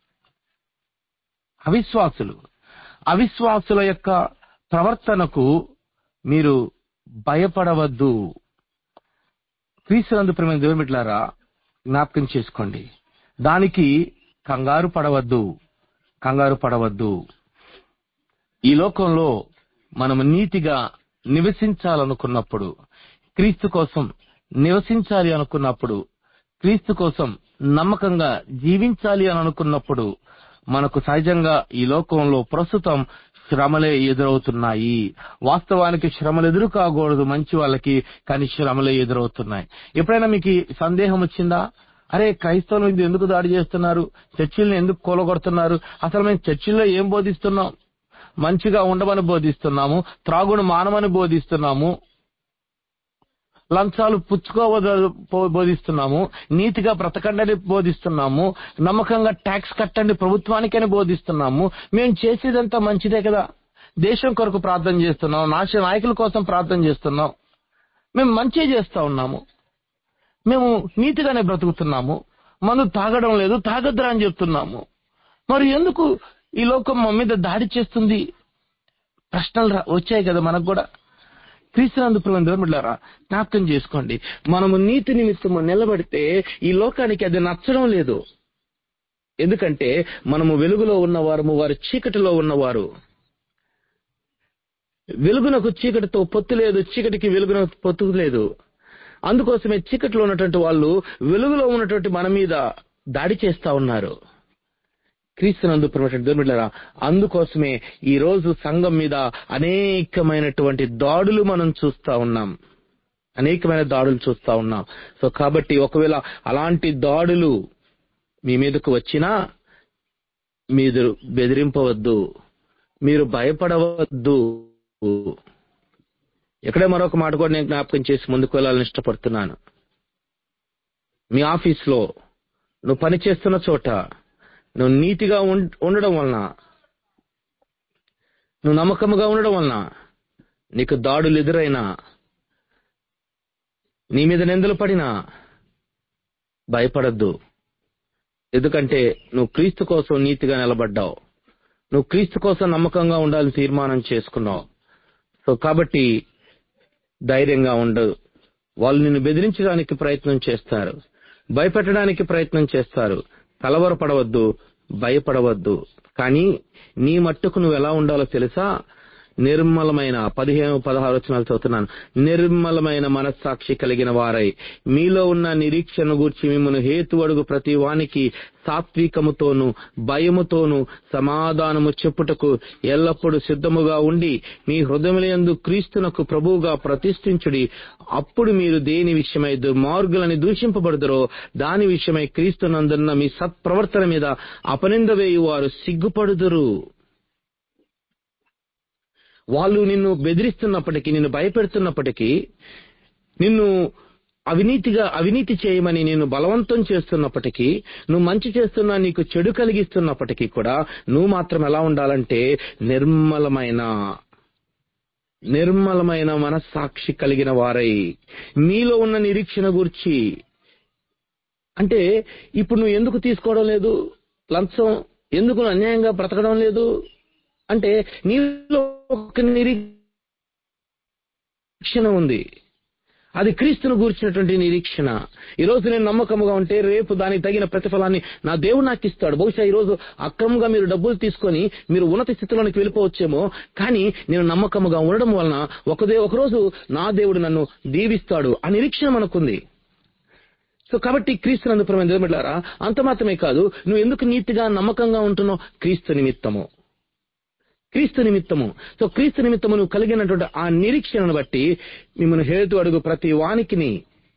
అవిశ్వాసులు అవిశ్వాసుల యొక్క ప్రవర్తనకు మీరు భయపడవద్దు క్రీస్తునందు ప్రేమ దేవుని బిడ్డలారా జ్ఞాపకం చేసుకోండి దానికి కంగారు పడవద్దు కంగారు పడవద్దు ఈ లోకంలో మనం నీతిగా నివసించాలనుకున్నప్పుడు క్రీస్తు కోసం నివసించాలి అనుకున్నప్పుడు క్రీస్తు కోసం నమ్మకంగా జీవించాలి అని అనుకున్నప్పుడు మనకు సహజంగా ఈ లోకంలో ప్రస్తుతం శ్రమలే ఎదురవుతున్నాయి వాస్తవానికి శ్రమలు ఎదురు కాకూడదు మంచి వాళ్ళకి కానీ శ్రమలే ఎదురవుతున్నాయి ఎప్పుడైనా మీకు ఈ సందేహం వచ్చిందా అరే క్రైస్తవులు ఇది ఎందుకు దాడి చేస్తున్నారు చర్చిల్ని ఎందుకు కూలగొడుతున్నారు అసలు మేము చర్చిల్లో ఏం బోధిస్తున్నాం మంచిగా ఉండమని బోధిస్తున్నాము త్రాగుడు మానమని బోధిస్తున్నాము లంచాలు పుచ్చుకోవద పో- బోధిస్తున్నాము నీతిగా బ్రతకండి బోధిస్తున్నాము నమ్మకంగా ట్యాక్స్ కట్టండి ప్రభుత్వానికని బోధిస్తున్నాము మేము చేసేదంతా మంచిదే కదా దేశం కొరకు ప్రార్థన చేస్తున్నాం నాశ నాయకుల కోసం ప్రార్థన చేస్తున్నాం మేము మంచి చేస్తా ఉన్నాము మేము నీతిగానే బ్రతుకుతున్నాము మందు తాగడం లేదు తాగద్దురా అని చెప్తున్నాము మరి ఎందుకు ఈ లోకం మా మీద దాడి చేస్తుంది ప్రశ్నలు రా- వచ్చాయి కదా మనకు కూడా క్రీస్తునందు దేవుడులారా జ్ఞాపకం చేసుకోండి మనము నీతి నిమిత్తము నిలబడితే ఈ లోకానికి అది నచ్చడం లేదు ఎందుకంటే మనము వెలుగులో ఉన్నవారము వారు చీకటిలో ఉన్నవారు వెలుగునకు చీకటితో పొత్తు లేదు చీకటికి వెలుగునకు పొత్తు లేదు అందుకోసమే చీకటిలో ఉన్నటువంటి వాళ్ళు వెలుగులో ఉన్నటువంటి మన మీద దాడి చేస్తా ఉన్నారు క్రీస్తునందు ప్రేమటువంటి దేవుని బిడ్డలారా, అందుకోసమే ఈ రోజు సంఘం మీద అనేకమైనటువంటి దాడులు మనం చూస్తా ఉన్నాం అనేకమైన దాడులు చూస్తా ఉన్నాం సో కాబట్టి ఒకవేళ అలాంటి దాడులు మీ మీదకు వచ్చినా మీరు బెదిరింపవద్దు మీరు భయపడవద్దు ఇక్కడే మరొక మాట కూడా నేను జ్ఞాపకం చేసి ముందుకు వెళ్ళాలని ఇష్టపడుతున్నాను మీ ఆఫీస్లో నువ్వు పని చేస్తున్న చోట నువ్వు నీతిగా ఉం- ఉండడం వలన నువ్వు నమ్మకముగా ఉండడం వలన నీకు దాడులు ఎదురైనా నీ మీద నిందలు పడినా భయపడద్దు ఎందుకంటే నువ్వు క్రీస్తు కోసం నీతిగా నిలబడ్డావు నువ్వు క్రీస్తు కోసం నమ్మకంగా ఉండాలని తీర్మానం చేసుకున్నావు సో కాబట్టి ధైర్యంగా ఉండు వాళ్ళు నిన్ను బెదిరించడానికి ప్రయత్నం చేస్తారు భయపెట్టడానికి ప్రయత్నం చేస్తారు కలవరపడవద్దు భయపడవద్దు కానీ నీ మట్టుకు నువ్వు ఎలా ఉండాలో తెలుసా నిర్మలమైన పదిహేను పదహారు వచనాలు చదువుతున్నాను నిర్మలమైన మనస్సాక్షి కలిగిన వారై మీలో ఉన్న నిరీక్షణ గూర్చి మిమ్మల్ని హేతు అడుగు ప్రతి వానికి సాత్వికముతోను భయముతోను సమాధానము చెప్పుటకు ఎల్లప్పుడూ సిద్ధముగా ఉండి మీ హృదయములందు క్రీస్తునకు ప్రభువుగా ప్రతిష్ఠించుడి అప్పుడు మీరు దేని విషయమై దుర్మార్గులని దూషింపబడుదరో దాని విషయమై క్రీస్తునందున్న మీ సత్ప్రవర్తన మీద అపనింద వేయువారు సిగ్గుపడుదురు వాళ్ళు నిన్ను బెదిరిస్తున్నప్పటికీ నిన్ను భయపెడుతున్నప్పటికీ నిన్ను అవినీతిగా అవినీతి చేయమని నేను బలవంతం చేస్తున్నప్పటికీ నువ్వు మంచి చేస్తున్నా నీకు చెడు కలిగిస్తున్నప్పటికీ కూడా నువ్వు మాత్రం ఎలా ఉండాలంటే నిర్మలమైన నిర్మలమైన మనస్సాక్షి కలిగిన వారై మీలో ఉన్న నిరీక్షణ గురించి అంటే ఇప్పుడు నువ్వు ఎందుకు తీసుకోవడం లేదు లంచం ఎందుకు నువ్వు అన్యాయంగా బ్రతకడం లేదు అంటే నీలో ఒక నిరీక్షణ ఉంది అది క్రీస్తును గూర్చినటువంటి నిరీక్షణ ఈ రోజు నేను నమ్మకముగా ఉంటే రేపు దానికి తగిన ప్రతిఫలాన్ని నా దేవుడు నాకు ఇస్తాడు బహుశా ఈ రోజు అక్రమంగా మీరు డబ్బులు తీసుకొని మీరు ఉన్నత స్థితిలోనికి వెళ్ళిపోవచ్చేమో కానీ నేను నమ్మకముగా ఉండడం వలన ఒకదే ఒకరోజు నా దేవుడు నన్ను దీవిస్తాడు ఆ నిరీక్షణ మనకుంది సో కాబట్టి క్రీస్తు నందుపురమైన దేవులారా అంత మాత్రమే కాదు నువ్వు ఎందుకు నీతిగా నమ్మకంగా ఉంటున్నావు క్రీస్తు నిమిత్తము క్రీస్తు నిమిత్తము సో క్రీస్తు నిమిత్తము నువ్వు కలిగినటువంటి ఆ నిరీక్షణను బట్టి మిమ్మల్ని హేతు అడుగు ప్రతి వానికిని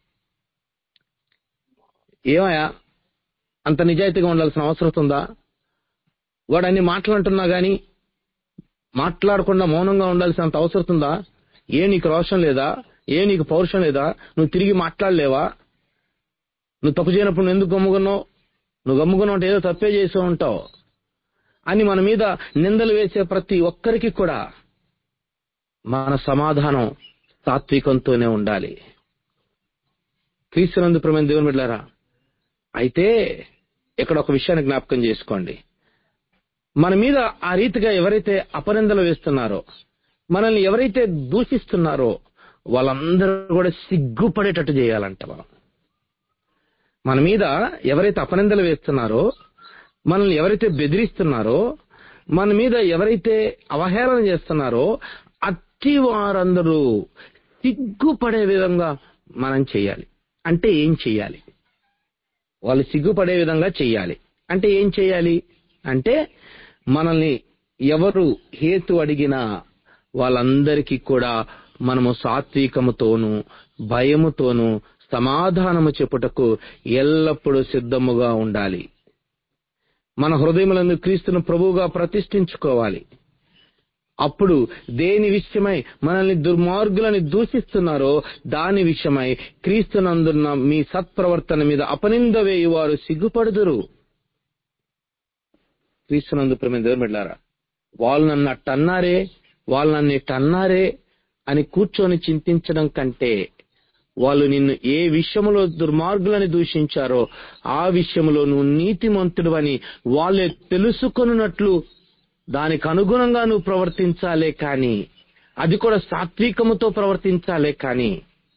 ఏమయ్యా అంత నిజాయితీగా ఉండాల్సిన అవసరం ఉందా వాడు అన్ని మాట్లాడుతున్నా గాని మాట్లాడకుండా మౌనంగా ఉండాల్సినంత అవసరం ఉందా ఏ నీకు రోషం లేదా ఏ నీకు పౌరుషం లేదా నువ్వు తిరిగి మాట్లాడలేవా నువ్వు తప్పు చేయనప్పుడు నువ్వు ఎందుకు గమ్ముకున్నావు నువ్వు గమ్ముకున్నావు అంటే ఏదో తప్పే చేస్తూ ఉంటావు అని మన మీద నిందలు వేసే ప్రతి ఒక్కరికి కూడా మన సమాధానం సాత్వికంతోనే ఉండాలి క్రీస్తునందు ప్రమైన దేవుని బిడ్డారా అయితే ఇక్కడ ఒక విషయాన్ని జ్ఞాపకం చేసుకోండి మన మీద ఆ రీతిగా ఎవరైతే అపనిందలు వేస్తున్నారో మనల్ని ఎవరైతే దూషిస్తున్నారో వాళ్ళందరూ కూడా సిగ్గుపడేటట్టు చేయాలంట మనం మన మీద ఎవరైతే అపనిందలు వేస్తున్నారో మనల్ని ఎవరైతే బెదిరిస్తున్నారో మన మీద ఎవరైతే అవహేళన చేస్తున్నారో అట్టి వారందరూ సిగ్గుపడే విధంగా మనం చేయాలి అంటే ఏం చెయ్యాలి వాళ్ళు సిగ్గుపడే విధంగా చెయ్యాలి అంటే ఏం చేయాలి అంటే మనల్ని ఎవరు హేతు అడిగినా వాళ్ళందరికీ కూడా మనము సాత్వికముతోనూ భయముతోనూ సమాధానము చెప్పుటకు ఎల్లప్పుడూ సిద్ధముగా ఉండాలి మన హృదయములందు క్రీస్తును ప్రభువుగా ప్రతిష్ఠించుకోవాలి అప్పుడు దేని విషయమై మనల్ని దుర్మార్గులని దూషిస్తున్నారో దాని విషయమై క్రీస్తునందున్న మీ సత్ప్రవర్తన మీద అపనింద వేయువారు సిగ్గుపడుదురు క్రీస్తునందు ప్రేమ దేవుని బిడ్డారా వాళ్ళు నన్ను అట్ట అన్నారే వాళ్ళు నన్ను ఇట్ట అన్నారే అని కూర్చొని చింతించడం కంటే వాళ్ళు నిన్ను ఏ విషయములో దుర్మార్గులని దూషించారో ఆ విషయములో నువ్వు నీతిమంతుడు అని వాళ్ళే తెలుసుకొనున్నట్లు దానికి అనుగుణంగా నువ్వు ప్రవర్తించాలే కాని అది కూడా సాత్వికముతో ప్రవర్తించాలే కాని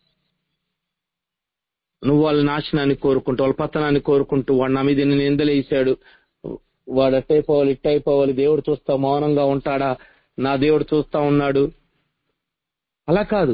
నువ్వు వాళ్ళ నాశనాన్ని కోరుకుంటూ వాళ్ళ పతనాన్ని కోరుకుంటూ వాడు నా మీద నేను ఎందలేసాడు వాడు అట్టయిపోవాలి ఇట్టయిపోవాలి దేవుడు చూస్తా మౌనంగా ఉంటాడా నా దేవుడు చూస్తా ఉన్నాడు అలా కాదు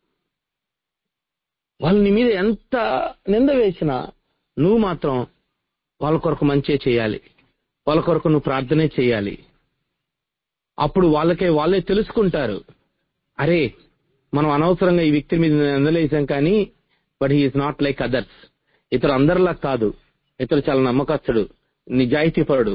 వాళ్ళు నీ మీద ఎంత నింద వేసినా నువ్వు మాత్రం వాళ్ళ కొరకు మంచే చేయాలి వాళ్ళ కొరకు నువ్వు ప్రార్థనే చేయాలి అప్పుడు వాళ్ళకే వాళ్ళే తెలుసుకుంటారు అరే మనం అనవసరంగా ఈ వ్యక్తి మీద నిందలేసాం కానీ but he is not like others ఇతరు అందరిలా కాదు ఇతరు చాలా నమ్మకస్తుడు నిజాయితీపరుడు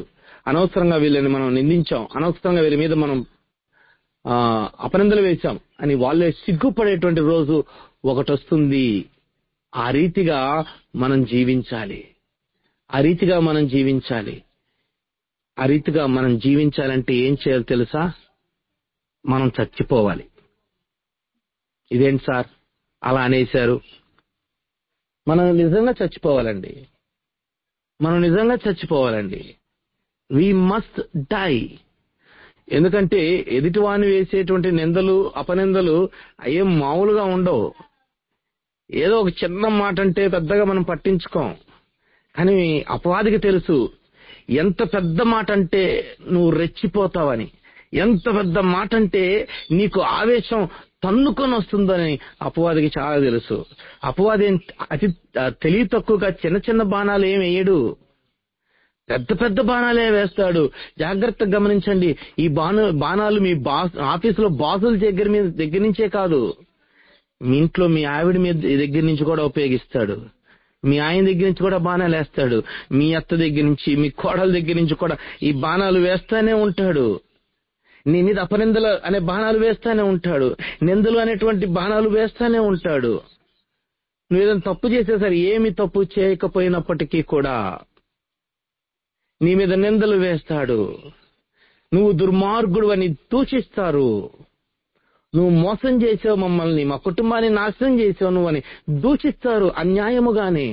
అనవసరంగా వీళ్ళని మనం నిందించాం అనవసరంగా వీళ్ళ మీద మనం ఆ, అపనిందలు వేశాం అని వాళ్ళే సిగ్గుపడేటువంటి రోజు ఒకటి వస్తుంది ఆ రీతిగా మనం జీవించాలి ఆ రీతిగా మనం జీవించాలి ఆ రీతిగా మనం జీవించాలంటే ఏం చేయాలి తెలుసా మనం చచ్చిపోవాలి ఇదేంటి సార్ అలా అనేశారు మనం నిజంగా చచ్చిపోవాలండి మనం నిజంగా చచ్చిపోవాలండి వి మస్ట్ డై ఎందుకంటే ఎదుటివాని వేసేటువంటి నిందలు అపనిందలు అయ్యేం మామూలుగా ఉండవు ఏదో ఒక చిన్న మాట అంటే పెద్దగా మనం పట్టించుకోం కానీ అపవాదికి తెలుసు ఎంత పెద్ద మాట అంటే నువ్వు రెచ్చిపోతావని ఎంత పెద్ద మాట అంటే నీకు ఆవేశం తన్నుకొని వస్తుందని అపవాదికి చాలా తెలుసు అపవాది ఏం అతి తెలివి తక్కువగా చిన్న చిన్న బాణాలు ఏం వేయడు పెద్ద పెద్ద బాణాలే వేస్తాడు జాగ్రత్తగా గమనించండి ఈ బాణ బాణాలు మీ బాస్ ఆఫీసులో బాసుల దగ్గర మీద దగ్గర నుంచే కాదు మీ ఇంట్లో మీ ఆవిడ మీద దగ్గర నుంచి కూడా ఉపయోగిస్తాడు మీ ఆయన దగ్గర నుంచి కూడా బాణాలు వేస్తాడు మీ అత్త దగ్గర నుంచి మీ కోడల దగ్గర నుంచి కూడా ఈ బాణాలు వేస్తానే ఉంటాడు నీ మీద అపనిందలు అనే బాణాలు వేస్తానే ఉంటాడు నిందలు అనేటువంటి బాణాలు వేస్తానే ఉంటాడు నువ్వు ఏదైనా తప్పు చేసేసరి ఏమి తప్పు చేయకపోయినప్పటికీ కూడా నీ మీద నిందలు వేస్తాడు నువ్వు దుర్మార్గుడు అని దూషిస్తారు నువ్వు మోసం చేసావు మమ్మల్ని మా కుటుంబాన్ని నాశనం చేసావు నువ్వు అని దూషిస్తారు అన్యాయముగానే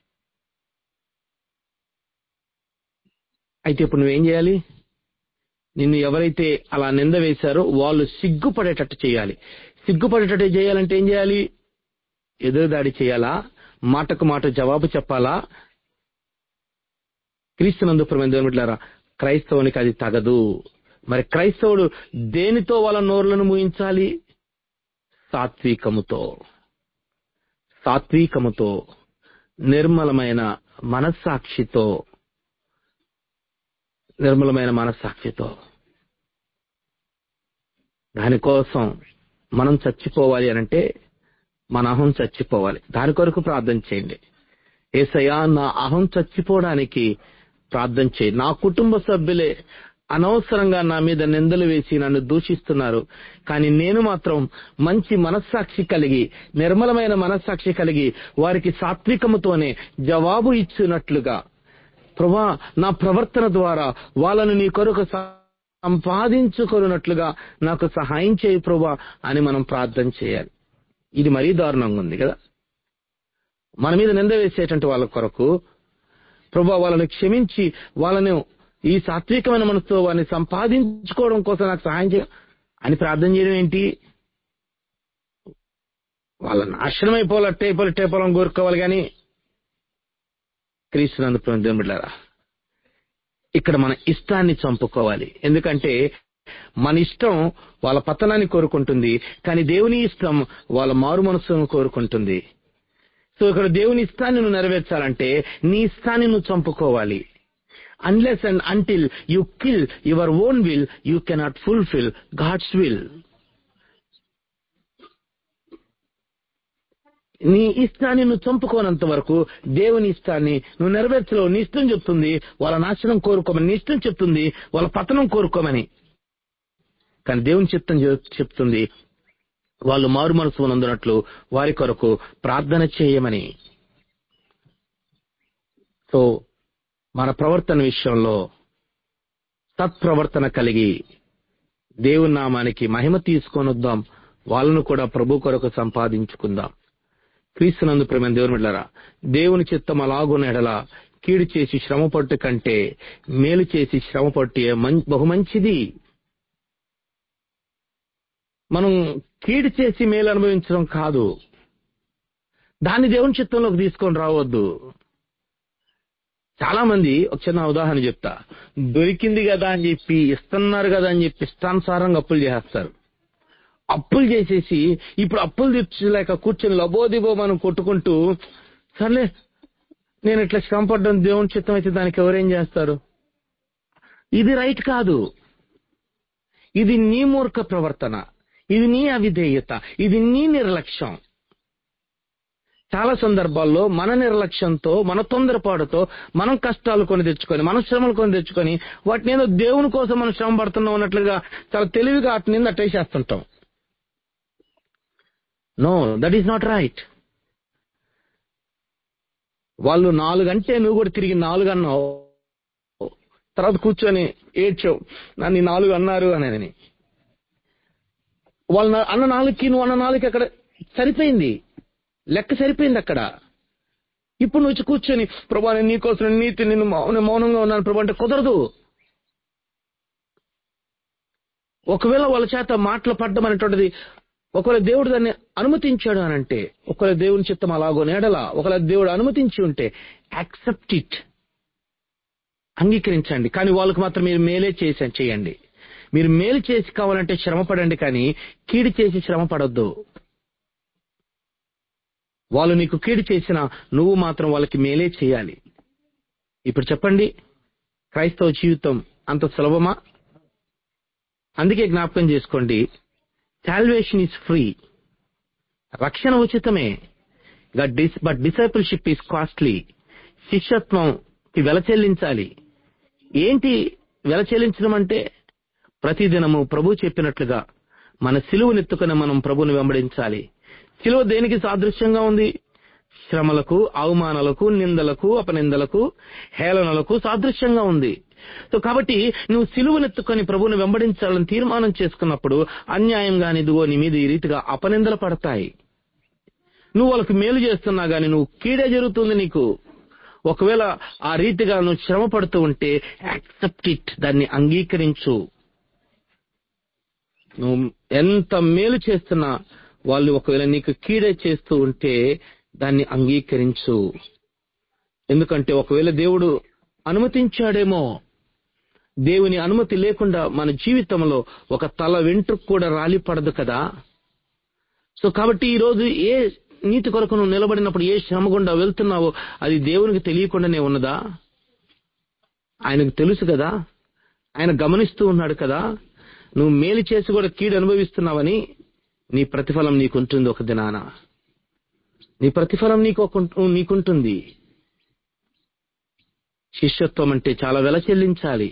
అయితే ఇప్పుడు నువ్వేం చేయాలి నిన్ను ఎవరైతే అలా నింద వేశారో వాళ్ళు సిగ్గుపడేటట్టు చేయాలి సిగ్గుపడేటట్టు చేయాలంటే ఏం చేయాలి ఎదురుదాడి చేయాలా మాటకు మాట జవాబు చెప్పాలా క్రీస్తునందు ప్రమేంద్రులారా క్రైస్తవునికి అది తగదు మరి క్రైస్తవుడు దేనితో వాళ్ళ నోర్లను ముయించాలి సాత్వికముతో సాత్వికముతో నిర్మలమైన మనస్సాక్షితో నిర్మలమైన మనస్సాక్షితో దానికోసం మనం చచ్చిపోవాలి అనంటే మన అహం చచ్చిపోవాలి దాని కొరకు ప్రార్థన చేయండి ఏసయ్యా నా అహం చచ్చిపోవడానికి ప్రార్థన చేయి నా కుటుంబ సభ్యులే అనవసరంగా నా మీద నిందలు వేసి నన్ను దూషిస్తున్నారు కానీ నేను మాత్రం మంచి మనస్సాక్షి కలిగి నిర్మలమైన మనస్సాక్షి కలిగి వారికి సాత్వికముతోనే జవాబు ఇచ్చినట్లుగా ప్రభా నా ప్రవర్తన ద్వారా వాళ్ళను నీ కొరకు సంపాదించుకొనున్నట్లుగా నాకు సహాయం చేయి ప్రభా అని మనం ప్రార్థన చేయాలి ఇది మరీ దారుణంగా ఉంది కదా మన మీద నింద వేసేటువంటి వాళ్ళ కొరకు ప్రభా వాళ్ళని క్షమించి వాళ్ళని ఈ సాత్వికమైన మనసుతో వారిని సంపాదించుకోవడం కోసం నాకు సహాయం చేయ అని ప్రార్థన చేయడం ఏంటి వాళ్ళ నాశనం అయిపోవాలి అట్టే అయిపోవాలి ఇట్టే అయిపోవాలని కోరుకోవాలి కానీ క్రీస్తునందు దేవుడిలారా ఇక్కడ మన ఇష్టాన్ని చంపుకోవాలి ఎందుకంటే మన ఇష్టం వాళ్ళ పతనాన్ని కోరుకుంటుంది కానీ దేవుని ఇష్టం వాళ్ళ మారు మనసును కోరుకుంటుంది సో ఇక్కడ దేవుని ఇష్టాన్ని నువ్వు నెరవేర్చాలంటే నీ ఇష్టాన్ని నువ్వు చంపుకోవాలి unless and until you kill your own will you cannot fulfil God's will నీ ఇష్టాన్ని నువ్వు చంపుకోనంత వరకు దేవుని ఇష్టాన్ని నువ్వు నెరవేర్చలేవు నీ ఇష్టం చెప్తుంది వాళ్ళ నాశనం కోరుకోమని నీ ఇష్టం చెప్తుంది వాళ్ళ పతనం కోరుకోమని కానీ దేవుని చిత్తం చెప్- చెప్తుంది వాళ్ళు మారు మనసు నందునట్లు వారి కొరకు ప్రార్థన చేయమని సో మన ప్రవర్తన విషయంలో సత్ప్రవర్తన కలిగి దేవుని నామానికి మహిమ తీసుకొని వద్దాం వాళ్ళను కూడా ప్రభు కొరకు సంపాదించుకుందాం క్రీస్తునందు ప్రేమ దేవుని బిడ్డలారా దేవుని చిత్తం అలాగున్న ఎడల కీడు చేసి శ్రమ పట్టు కంటే మేలు చేసి శ్రమ పట్టు బహు మంచిది మనం కీడు చేసి మేలు అనుభవించడం కాదు దాన్ని దేవుని చిత్తంలోకి తీసుకొని రావద్దు చాలా మంది ఒక చిన్న ఉదాహరణ చెప్తా దొరికింది కదా అని చెప్పి ఇస్తున్నారు కదా అని చెప్పి ఇష్టానుసారంగా అప్పులు చేస్తారు అప్పులు చేసేసి ఇప్పుడు అప్పులు తీర్చలేక కూర్చొని లబోదిబో మనం కొట్టుకుంటూ సర్లే నేను ఇట్లా శ్రమపడ్డం దేవుని చిత్తం అయితే దానికి ఎవరేం చేస్తారు ఇది రైట్ కాదు ఇది నీ మూర్ఖ ప్రవర్తన ఇది నీ అవిధేయత ఇది నీ నిర్లక్ష్యం చాలా సందర్భాల్లో మన నిర్లక్ష్యంతో మన తొందరపాటుతో మనం కష్టాలు కొని తెచ్చుకొని మన శ్రమలు కొని తెచ్చుకొని వాటిని ఏదో దేవుని కోసం మనం శ్రమ పడుతున్నాం అన్నట్లుగా చాలా తెలివిగా వాటి మీద అట్టేసేస్తుంటాం no that is not right వాళ్ళు నాలుగంటే నువ్వు కూడా తిరిగి నాలుగు అన్నావు తర్వాత కూర్చొని ఏడ్చావు నన్ను ఈ నాలుగు అన్నారు అని వాళ్ళు నా- అన్న నాలుగుకి నువ్వు అన్న నాలుగుకి అక్కడ సరిపోయింది లెక్క సరిపోయింది అక్కడ ఇప్పుడు నువ్వు వచ్చి కూర్చొని ప్రభా నేను నీకోసం నీతి నిన్ను మౌన మౌనంగా ఉన్నాను ప్రభా అంటే కుదరదు ఒకవేళ వాళ్ళ చేత మాటలు పడ్డం అనేటువంటిది ఒకవేళ దేవుడు దాన్ని అనుమతించాడు అని అంటే ఒకవేళ దేవుని చిత్తం అలాగో నేడలా ఒకవేళ దేవుడు అనుమతించి ఉంటే యాక్సెప్ట్ ఇట్ అంగీకరించండి కానీ వాళ్ళకి మాత్రం మీరు మేలే చేసి చేయండి మీరు మేలు చేసి కావాలంటే శ్రమ పడండి కానీ కీడు చేసి శ్రమ పడొద్దు వాళ్ళు నీకు కీడు చేసినా నువ్వు మాత్రం వాళ్ళకి మేలే చేయాలి ఇప్పుడు చెప్పండి క్రైస్తవ జీవితం అంత సులభమా అందుకే జ్ఞాపకం చేసుకోండి సాల్వేషన్ ఈజ్ ఫ్రీ రక్షణ ఉచితమే బట్ డిసైపుల్షిప్ ఈజ్ కాస్ట్లీ శిష్యత్వంకి వెల చెల్లించాలి ఏంటి వెల చెల్లించడం అంటే ప్రతిదినము ప్రభు చెప్పినట్లుగా మన సిలువనెత్తుకుని మనం ప్రభుని వెంబడించాలి సిలువ దేనికి సాదృశ్యంగా ఉంది శ్రమలకు అవమానాలకు నిందలకు అపనిందలకు హేళనలకు సాదృశ్యంగా ఉంది సో కాబట్టి నువ్వు సిలువనెత్తుకొని ప్రభువుని వెంబడించాలని తీర్మానం చేసుకున్నప్పుడు అన్యాయంగా ఇదిగో నీ మీద ఈ రీతిగా అపనిందలు పడతాయి నువ్వు వాళ్ళకి మేలు చేస్తున్నా గాని నువ్వు కీడే జరుగుతుంది నీకు ఒకవేళ ఆ రీతిగా నువ్వు శ్రమ పడుతూ ఉంటే యాక్సెప్ట్ ఇట్ దాన్ని అంగీకరించు నువ్వు ఎంత మేలు చేస్తున్నా వాళ్ళు ఒకవేళ నీకు కీడే చేస్తూ ఉంటే దాన్ని అంగీకరించు ఎందుకంటే ఒకవేళ దేవుడు అనుమతించాడేమో దేవుని అనుమతి లేకుండా మన జీవితంలో ఒక తల వెంట్రుకు కూడా రాలి పడదు కదా సో కాబట్టి ఈ రోజు ఏ నీతి కొరకు నువ్వు నిలబడినప్పుడు ఏ శ్రమ గుండా వెళ్తున్నావో అది దేవునికి తెలియకుండానే ఉన్నదా ఆయనకు తెలుసు కదా ఆయన గమనిస్తూ ఉన్నాడు కదా నువ్వు మేలు చేసి కూడా కీడు అనుభవిస్తున్నావని నీ ప్రతిఫలం నీకుంటుంది ఒక దినాన నీ ప్రతిఫలం నీకు ఒక- నీకుంటుంది శిష్యత్వం అంటే చాలా వెల చెల్లించాలి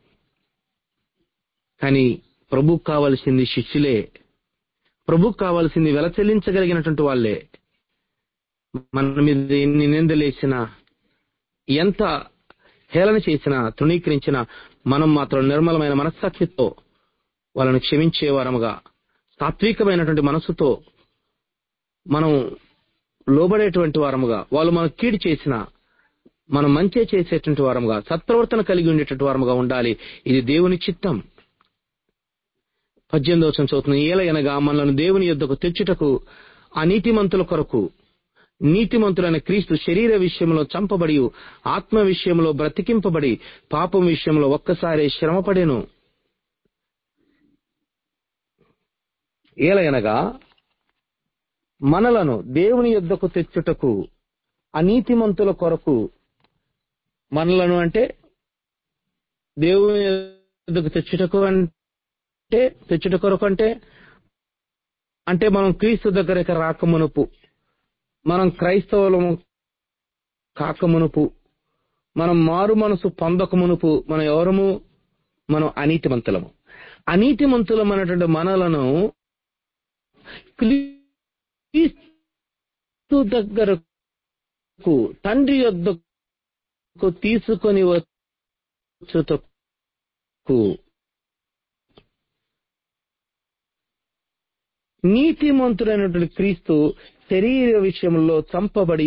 కానీ ప్రభుకు కావలసింది శిష్యులే ప్రభుకు కావాల్సింది వెల చెల్లించగలిగినటువంటి వాళ్ళే మన మీద ఎన్ని నిందలేసినా ఎంత హేళన చేసినా తృణీకరించినా మనం మాత్రం నిర్మలమైన మనస్సాక్షితో వాళ్ళని క్షమించే వారముగా సాత్వికమైనటువంటి మనసుతో మనం లోబడేటువంటి వారముగా వాళ్ళు మనకు కీడు చేసినా మనం మంచి చేసేటువంటి వారముగా సత్ప్రవర్తన కలిగి ఉండేటువంటి వారముగా ఉండాలి ఇది దేవుని చిత్తం పద్దెనిమిది వచ్చిన చదువుతుంది ఏలయనగా మనలను దేవుని యొద్దకు తెచ్చుటకు ఆ నీతిమంతుల కొరకు నీతిమంతులైన క్రీస్తు శరీర విషయంలో చంపబడి ఆత్మ విషయంలో బ్రతికింపబడి పాపం విషయంలో ఒక్కసారి శ్రమపడేను ఏలయనగా మనలను దేవుని యొద్దకు తెచ్చుటకు అనీతిమంతుల కొరకు మనలను అంటే దేవుని యొద్దకు తెచ్చుటకు అంటే తెచ్చుట కొరకు అంటే అంటే మనం క్రీస్తు దగ్గరికి రాకమునుపు మనం క్రైస్తవులము కాకమునుపు మనం మారు మనసు పొందకమునుపు మనం ఎవరము మనం అనీతిమంతులము అనీతిమంతులమైనటువంటి మనలను క్రీస్తు దగ్గరకు తండ్రి యొద్దకు తీసుకొని వచ్చుటకు నీతిమంతుడైనటువంటి క్రీస్తు శరీర విషయంలో చంపబడి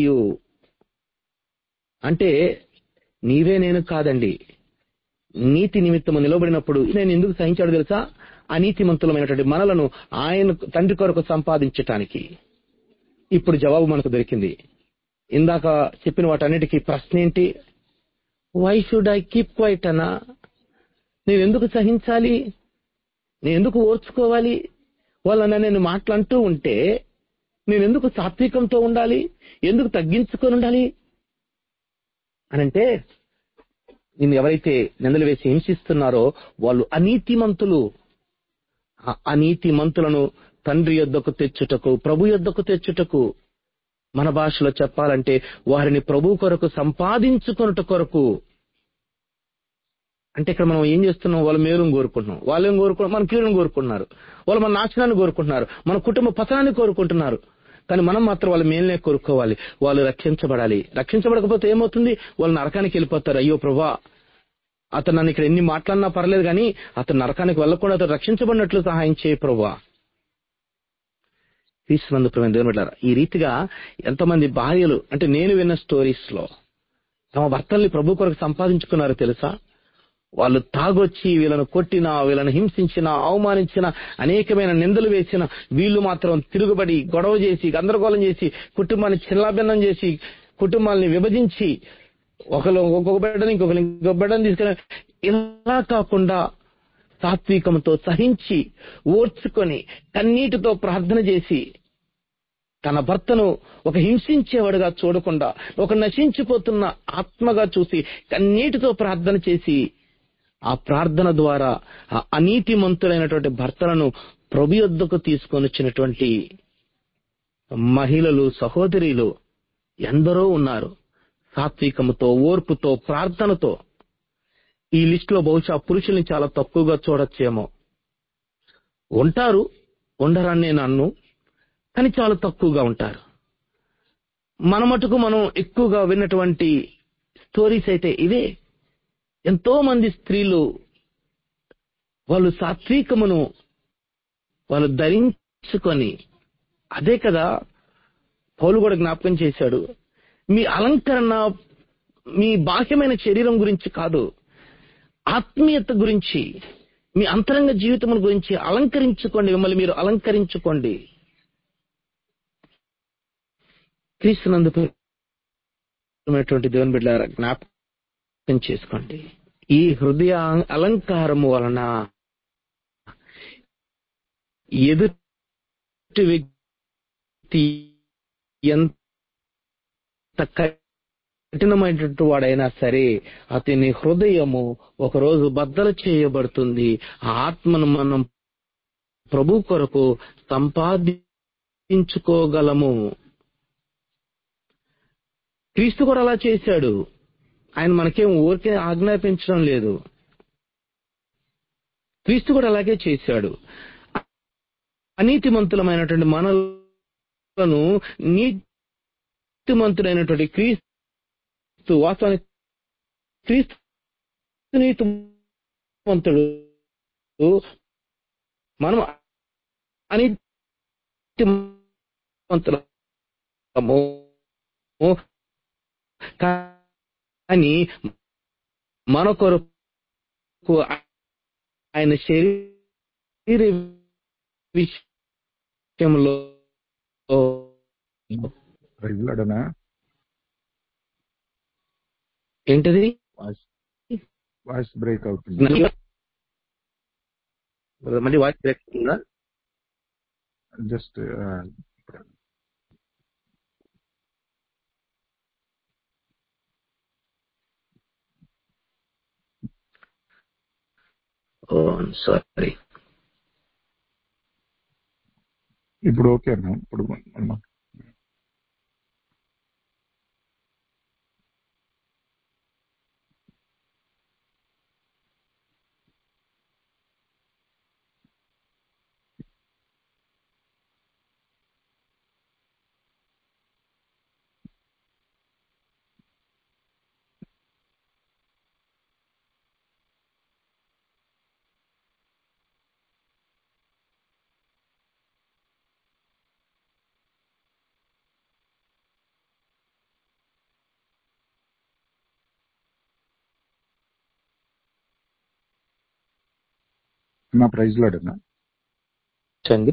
అంటే నీవే నేను కాదండి నీతి నిమిత్తము నిలబడినప్పుడు నేను ఎందుకు సహించాడు తెలుసా అనీతిమంతులమైనటువంటి మనలను ఆయన తండ్రి కొరకు సంపాదించటానికి ఇప్పుడు జవాబు మనకు దొరికింది ఇందాక చెప్పిన వాటన్నిటికీ ప్రశ్న ఏంటి why should I keep quiet అన్నా నేను ఎందుకు సహించాలి నేను ఎందుకు ఓర్చుకోవాలి వాళ్ళన్న నేను మాటలంటూ ఉంటే నేను ఎందుకు సాత్వికంతో ఉండాలి ఎందుకు తగ్గించుకొని ఉండాలి అనంటే నిన్ను ఎవరైతే నిందలు వేసి హింసిస్తున్నారో వాళ్ళు అనీతిమంతులు ఆ అనీతిమంతులను తండ్రి యొద్దకు తెచ్చుటకు ప్రభు యొద్దకు తెచ్చుటకు మన భాషలో చెప్పాలంటే వారిని ప్రభు కొరకు సంపాదించుకొనుట కొరకు అంటే ఇక్కడ మనం ఏం చేస్తున్నాం వాళ్ళ మేలును కోరుకుంటున్నాం వాళ్ళు ఏం కోరుకుంటున్నారు మన కీడును కోరుకుంటున్నారు వాళ్ళు మన నాశనాన్ని కోరుకుంటున్నారు మన కుటుంబ పతనాన్ని కోరుకుంటున్నారు కానీ మనం మాత్రం వాళ్ళ మేలునే కోరుకోవాలి వాళ్ళు రక్షించబడాలి రక్షించబడకపోతే ఏమవుతుంది వాళ్ళు నరకానికి వెళ్ళిపోతారు అయ్యో ప్రభా అతను నన్ను ఇక్కడ ఎన్ని మాట్లాడినా పర్లేదు కానీ అతను నరకానికి వెళ్ళకుండా అతను రక్షించబడినట్లు సహాయం చేయ ప్రభా క్రీస్తునందు ప్రేమ దేవుని బిడ్డలారా, ఈ రీతిగా ఎంతమంది భార్యలు అంటే నేను విన్న స్టోరీస్ లో తమ భర్తల్ని ప్రభు కొరకు సంపాదించుకున్నారో తెలుసా వాళ్ళు తాగొచ్చి వీళ్ళను కొట్టినా వీళ్ళను హింసించిన అవమానించిన అనేకమైన నిందలు వేసిన వీళ్ళు మాత్రం తిరుగుబడి గొడవ చేసి గందరగోళం చేసి కుటుంబాన్ని చిల్లాభిన్నం చేసి కుటుంబాన్ని విభజించి ఒకరు ఒక్కొక్క బిడ్డని ఇంకొకరు ఇంకొక బిడ్డని తీసుకుని ఇలా కాకుండా సాత్వికంతో సహించి ఓర్చుకొని కన్నీటితో ప్రార్థన చేసి తన భర్తను ఒక హింసించేవాడుగా చూడకుండా ఒక నశించిపోతున్న ఆత్మగా చూసి కన్నీటితో ప్రార్థన చేసి ఆ ప్రార్థన ద్వారా ఆ అనీతిమంతులైనటువంటి భర్తలను ప్రభు యొద్దకు తీసుకొని వచ్చినటువంటి మహిళలు సహోదరులు ఎందరో ఉన్నారు సాత్వికముతో ఓర్పుతో ప్రార్థనతో ఈ లిస్ట్ లో బహుశా పురుషుల్ని చాలా తక్కువగా చూడొచ్చేమో ఉంటారు ఉండరని నేను అన్ను కానీ చాలా తక్కువగా ఉంటారు మన మటుకు మనం ఎక్కువగా విన్నటువంటి స్టోరీస్ అయితే ఇవే ఎంతో మంది స్త్రీలు వాళ్ళు సాత్వికమును వాళ్ళు ధరించుకొని అదే కదా పౌలు కూడా జ్ఞాపకం చేశాడు మీ అలంకరణ మీ బాహ్యమైన శరీరం గురించి కాదు ఆత్మీయత గురించి మీ అంతరంగ జీవితం గురించి అలంకరించుకోండి మిమ్మల్ని మీరు అలంకరించుకోండి క్రీస్తునందు దేవుని బిడ్డ జ్ఞాపకం చేసుకోండి ఈ హృదయ అలంకారము వలన ఎదుటి వ్యక్తి ఎంత కఠినమైనటువంటి వాడైనా సరే అతని హృదయము ఒకరోజు బద్దలు చేయబడుతుంది ఆ ఆత్మను మనం ప్రభు కొరకు సంపాదించుకోగలము క్రీస్తు కూడా అలా చేశాడు ఆయన మనకేం ఊరికే ఆజ్ఞాపించడం లేదు క్రీస్తు కూడా అలాగే చేశాడు అనీతిమంతులమైనటువంటి మనలను నీతిమంతుడైనటువంటి క్రీస్తు వాస్తవానికి క్రీస్తు నీతిమంతుడు మనం అనీతిమంతులము కానీ మన కొరకు ఆయన శరీర విషయంలో ప్రైజ్లాడనా ఏంటది వాయిస్ వాయిస్ బ్రేక్ అవుతుంది మళ్ళీ వాయిస్ బ్రేక్ అవుతుందా జస్ట్ ఓ సారీ ఇప్పుడు ఓకేనా ఇప్పుడు మనం నా ప్రైజ్లాడనా చండి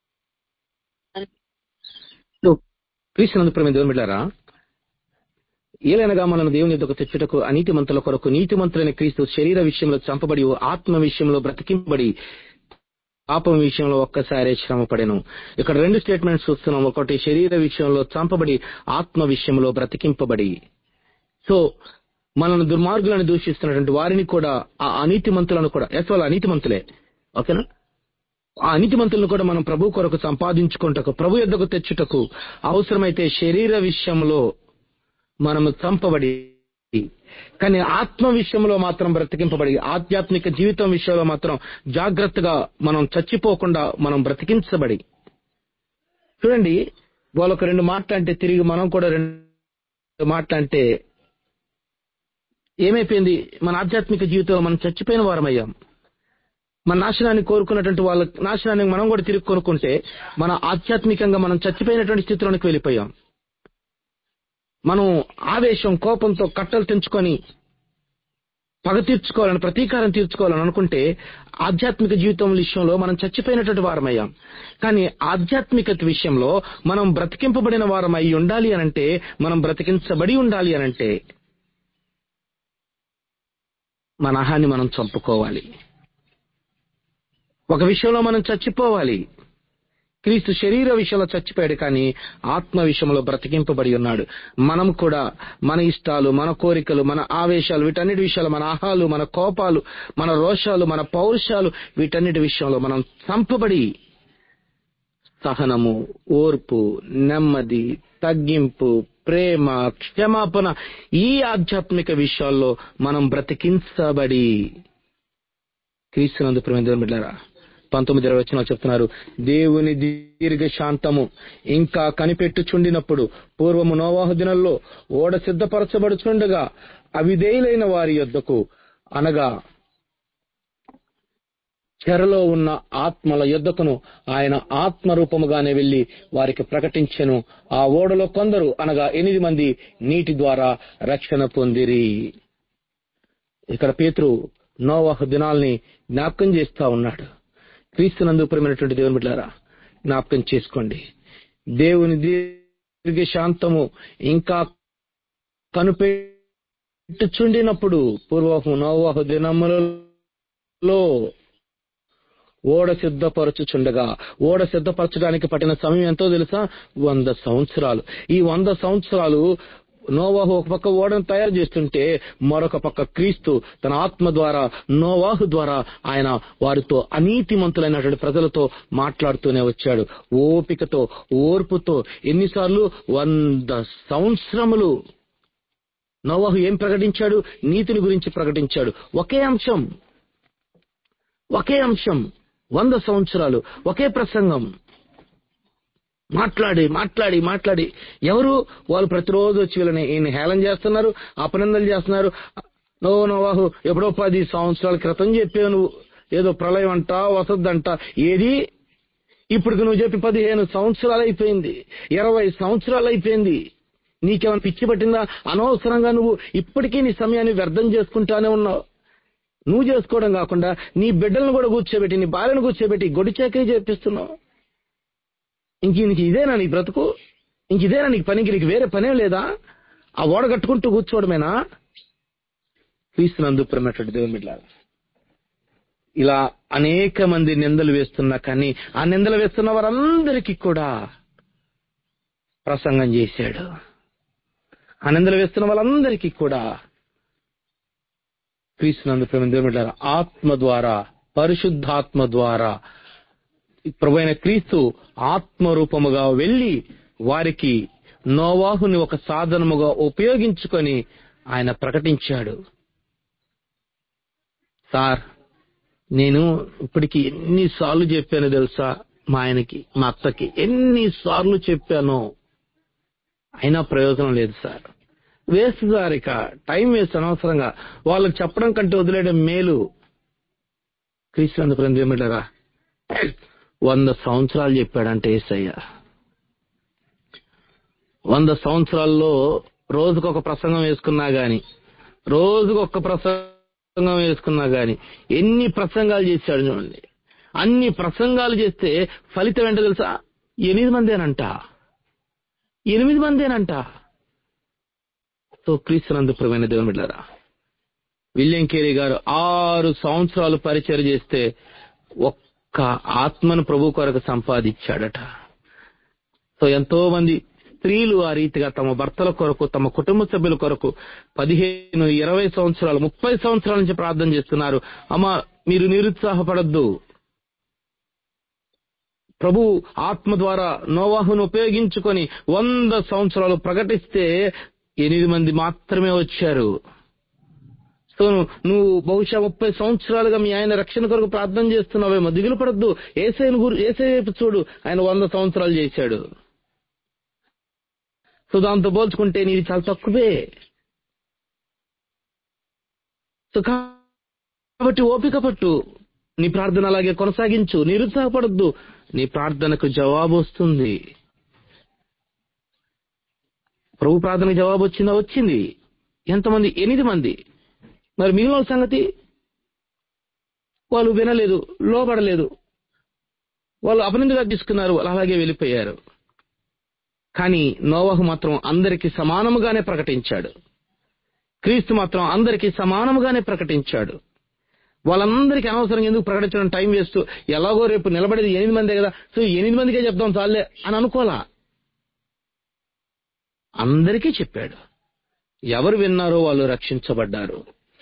క్రీస్తునందు ప్రేమ దేవుని బిడ్డారా ఏలైనగా మనను దేవుని యొద్దకు తెచ్చుటకు అనీతిమంతుల కొరకు నీతిమంతులైన క్రీస్తు శరీర విషయంలో చంపబడి ఆత్మ విషయంలో బ్రతికింపబడి పాపం విషయంలో ఒక్కసారే శ్రమ పడెను ఇక్కడ రెండు స్టేట్మెంట్స్ చూస్తున్నాం ఒకటి శరీర విషయంలో చంపబడి ఆత్మ విషయంలో బ్రతికింపబడి సో మనల్ని దుర్మార్గులను దూషిస్తున్నటువంటి వారిని కూడా ఆ అనీతిమంతులను కూడా ఎస్ వాళ్ళు అనీతిమంతులే ఓకేనా ఆ నీతిమంతులను కూడా మనం ప్రభు కొరకు సంపాదించుకుంటకు ప్రభు యొద్దకు తెచ్చుటకు అవసరమైతే శరీర విషయంలో మనము చంపబడి కానీ ఆత్మ విషయంలో మాత్రం బ్రతికింపబడి ఆధ్యాత్మిక జీవితం విషయంలో మాత్రం జాగ్రత్తగా మనం చచ్చిపోకుండా మనం బ్రతికించబడి చూడండి వాళ్ళొక రెండు మాటలు అంటే తిరిగి మనం కూడా రెండు మాటలు అంటే ఏమైపోయింది మన ఆధ్యాత్మిక జీవితంలో మనం చచ్చిపోయిన వారమయ్యాం మన నాశనాన్ని కోరుకున్నటువంటి వాళ్ళ నాశనాన్ని మనం కూడా తిరిగి కొనుక్కుంటే మన ఆధ్యాత్మికంగా మనం చచ్చిపోయినటువంటి స్థితిలోనికి వెళ్ళిపోయాం మనం ఆవేశం కోపంతో కట్టలు తెంచుకొని పగ తీర్చుకోవాలని ప్రతీకారం తీర్చుకోవాలని అనుకుంటే ఆధ్యాత్మిక జీవితం విషయంలో మనం చచ్చిపోయినటువంటి వారమయ్యాం కానీ ఆధ్యాత్మికత విషయంలో మనం బ్రతికింపబడిన వారం అయి ఉండాలి అనంటే మనం బ్రతికించబడి ఉండాలి అనంటే మన అహాన్ని మనం చంపుకోవాలి ఒక విషయంలో మనం చచ్చిపోవాలి క్రీస్తు శరీర విషయంలో చచ్చిపోయాడు కానీ ఆత్మ విషయంలో బ్రతికింపబడి ఉన్నాడు మనం కూడా మన ఇష్టాలు మన కోరికలు మన ఆవేశాలు వీటన్నిటి విషయాలు మన ఆహాలు మన కోపాలు మన రోషాలు మన పౌరుషాలు వీటన్నిటి విషయంలో మనం చంపబడి సహనము ఓర్పు నెమ్మది తగ్గింపు ప్రేమ క్షమాపణ ఈ ఆధ్యాత్మిక విషయాల్లో మనం బ్రతికించబడి క్రీస్తునందు ప్రేమ బిడ్డారా పంతొమ్మిది ఇరవై వచ్చిన చెప్తున్నారు దేవుని దీర్ఘ శాంతము ఇంకా కనిపెట్టుచుండినప్పుడు పూర్వము నోవాహు దినంలో ఓడ సిద్ధపరచబడుచుండగా అవిధేయులైన వారి యొద్దకు అనగా చెరలో ఉన్న ఆత్మల యొద్దకును ఆయన ఆత్మ రూపముగానే వెళ్లి వారికి ప్రకటించెను ఆ ఓడలో కొందరు అనగా ఎనిమిది మంది నీటి ద్వారా రక్షణ పొందిరి ఇక్కడ పేతురు నోవాహు దినాల్ని జ్ఞాపకం చేస్తా ఉన్నాడు క్రీస్తునందు ప్రేమైనటువంటి దేవుని బిడ్డారా జ్ఞాపకం చేసుకోండి దేవుని దీర్ఘ శాంతము ఇంకా కనుపెట్టుచుండినప్పుడు పూర్వము నోవాహు దినములలో ఓడ సిద్ధపరచుచుండగా ఓడ సిద్ధపరచడానికి పట్టిన సమయం ఎంతో తెలుసా వంద సంవత్సరాలు ఈ వంద సంవత్సరాలు నోవాహు ఒక పక్క ఓడను తయారు చేస్తుంటే మరొక పక్క క్రీస్తు తన ఆత్మ ద్వారా నోవాహు ద్వారా ఆయన వారితో అనీతిమంతులైనటువంటి ప్రజలతో మాట్లాడుతూనే వచ్చాడు ఓపికతో ఓర్పుతో ఎన్నిసార్లు వంద సంవత్సరములు నోవాహు ఏం ప్రకటించాడు నీతిని గురించి ప్రకటించాడు ఒకే అంశం ఒకే అంశం వంద సంవత్సరాలు ఒకే ప్రసంగం మాట్లాడి మాట్లాడి మాట్లాడి ఎవరు వాళ్ళు ప్రతిరోజు వచ్చి వీళ్ళని ఈయన హేళన చేస్తున్నారు అపనందలు చేస్తున్నారు నో నోవాహు ఎప్పుడో పది సంవత్సరాల క్రితం చెప్పావు నువ్వు ఏదో ప్రళయం అంట వసద్దంట ఏది ఇప్పుడు నువ్వు చెప్పి పదిహేను సంవత్సరాలు అయిపోయింది ఇరవై సంవత్సరాలు అయిపోయింది నీకేమైనా పిచ్చి పట్టిందా అనవసరంగా నువ్వు ఇప్పటికీ నీ సమయాన్ని వ్యర్థం చేసుకుంటానే ఉన్నావు నువ్వు చేసుకోవడం కాకుండా నీ బిడ్డలను కూడా కూర్చోబెట్టి నీ భార్యను కూర్చోబెట్టి గొడి చాకరీ చేపిస్తున్నావు ఇంక నీకు ఇదేనా నీ బ్రతుకు ఇంక ఇదేనా నీకు పనికి నీకు వేరే పనే లేదా ఆ ఓడ కట్టుకుంటూ కూర్చోవడమేనా క్రీస్తునందు ప్రేమటువంటి దేవుని బిడ్డలారా ఇలా అనేక మంది నిందలు వేస్తున్నా కానీ ఆ నిందలు వేస్తున్న వారందరికీ కూడా ప్రసంగం చేశాడు ఆ నిందలు వేస్తున్న వాళ్ళందరికీ కూడా క్రీస్తునందు ప్రేమ దేవుని బిడ్డలారా ఆత్మ ద్వారా పరిశుద్ధాత్మ ద్వారా ప్రభు అయిన క్రీస్తు ఆత్మరూపముగా వెళ్లి వారికి నోవాహుని ఒక సాధనముగా ఉపయోగించుకొని ఆయన ప్రకటించాడు సార్ నేను ఇప్పటికి ఎన్నిసార్లు చెప్పాను తెలుసా మా ఆయనకి మా అత్తకి ఎన్నిసార్లు చెప్పానో అయినా ప్రయోజనం లేదు సార్ వేస్ట్ సార్ ఇక టైం వేస్ట్ అనవసరంగా వాళ్ళకి చెప్పడం కంటే వదిలేయడం మేలు క్రీస్తునందు ప్రేమిడరా వంద సంవత్సరాలు చెప్పాడంటే ఏసయ్య వంద సంవత్సరాల్లో రోజుకొక ప్రసంగం వేసుకున్నా గాని రోజుకొక ప్రసంగం వేసుకున్నా గాని ఎన్ని ప్రసంగాలు చేశాడు చూడండి అన్ని ప్రసంగాలు చేస్తే ఫలితం ఏంటో తెలుసా ఎనిమిది మందేనంట ఎనిమిది మందేనంట సో క్రీస్తునందు ప్రమైన దేవుని బిడ్డారా విలియం కేరీ గారు ఆరు సంవత్సరాలు పరిచయం చేస్తే ఒక్క ఆత్మను ప్రభు కొరకు సంపాదించాడట సో ఎంతో మంది స్త్రీలు ఆ రీతిగా తమ భర్తల కొరకు తమ కుటుంబ సభ్యుల కొరకు పదిహేను ఇరవై సంవత్సరాలు ముప్పై సంవత్సరాల నుంచి ప్రార్థన చేస్తున్నారు అమ్మా మీరు నిరుత్సాహపడద్దు ప్రభు ఆత్మ ద్వారా నోవాహును ఉపయోగించుకొని వంద సంవత్సరాలు ప్రకటిస్తే ఎనిమిది మంది మాత్రమే వచ్చారు సో నువ్వు బహుశా ముప్పై సంవత్సరాలుగా మీ ఆయన రక్షణ కొరకు ప్రార్థన చేస్తున్నావేమో దిగులు పడద్దు ఏసైను గురి ఏసై వైపు చూడు ఆయన వంద సంవత్సరాలు చేశాడు సో దాంతో పోల్చుకుంటే నీది చాలా తక్కువే సో కాబట్టి ఓపిక పట్టు నీ ప్రార్థన అలాగే కొనసాగించు నిరుత్సాహపడద్దు నీ ప్రార్థనకు జవాబు వస్తుంది ప్రభు ప్రార్థనకు జవాబు వచ్చిందా వచ్చింది ఎంతమంది ఎనిమిది మంది మరి మిగిలిన వాళ్ళ సంగతి వాళ్ళు వినలేదు లోబడలేదు వాళ్ళు అపనిందుగా తీసుకున్నారు వాళ్ళు అలాగే వెళ్ళిపోయారు కానీ నోవహు మాత్రం అందరికీ సమానముగానే ప్రకటించాడు క్రీస్తు మాత్రం అందరికీ సమానముగానే ప్రకటించాడు వాళ్ళందరికీ అనవసరంగా ఎందుకు ప్రకటించడం టైం వేస్ట్ ఎలాగో రేపు నిలబడేది ఎనిమిది మందే కదా సో ఎనిమిది మందికే చెప్దాం చాలే అని అనుకోలా అందరికీ చెప్పాడు ఎవరు విన్నారో వాళ్ళు రక్షించబడ్డారు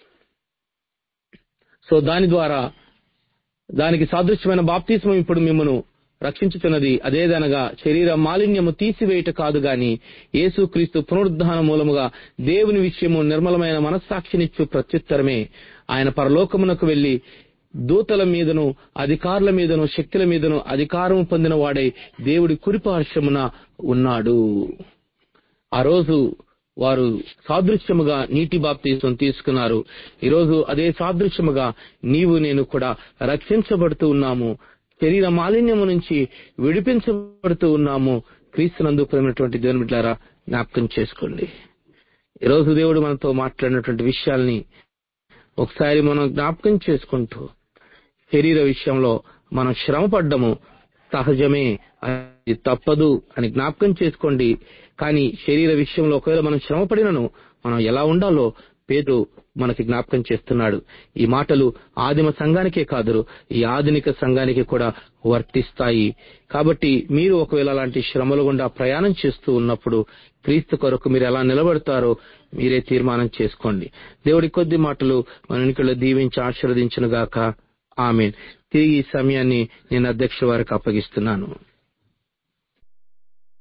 సో దాని ద్వారా దానికి సాదృశ్యమైన బాప్తిస్మం ఇప్పుడు మిమ్మను రక్షించుతున్నది అదేదనగా శరీర మాలిన్యము తీసివేయుట కాదు గాని యేసుక్రీస్తు పునరుద్ధాన మూలముగా దేవుని విషయము నిర్మలమైన మనస్సాక్షినిచ్చు ప్రత్యుత్తరమే ఆయన పరలోకమునకు వెళ్లి దూతల మీదను అధికారుల మీదను శక్తుల మీదను అధికారము పొందిన వాడై దేవుడి కురిపార్శ్వమున ఉన్నాడు ఆ రోజు వారు సాదృశ్యముగా నీటి బాప్తీసం తీసుకున్నారు ఈరోజు అదే సాదృశ్యముగా నీవు నేను కూడా రక్షించబడుతూ ఉన్నాము శరీర మాలిన్యము నుంచి విడిపించబడుతూ ఉన్నాము క్రీస్తునందు ప్రేమైనటువంటి దేవుని బిడ్డారా జ్ఞాపకం చేసుకోండి ఈరోజు దేవుడు మనతో మాట్లాడినటువంటి విషయాల్ని ఒకసారి మనం జ్ఞాపకం చేసుకుంటూ శరీర విషయంలో మనం శ్రమ పడ్డము సహజమే అది తప్పదు అని జ్ఞాపకం చేసుకోండి కానీ శరీర విషయంలో ఒకవేళ మనం శ్రమ పడినను మనం ఎలా ఉండాలో పేరు మనకి జ్ఞాపకం చేస్తున్నాడు ఈ మాటలు ఆదిమ సంఘానికే కాదు ఈ ఆధునిక సంఘానికి కూడా వర్తిస్తాయి కాబట్టి మీరు ఒకవేళ అలాంటి శ్రమల గుండా ప్రయాణం చేస్తూ ఉన్నప్పుడు క్రీస్తు కొరకు మీరు ఎలా నిలబడతారో మీరే తీర్మానం చేసుకోండి దేవుడి కొద్ది మాటలు మన ఎన్నికల్లో దీవించి ఆశీర్వదించును గాక ఆమె తిరిగి ఈ సమయాన్ని నేను అధ్యక్ష వారికి అప్పగిస్తున్నాను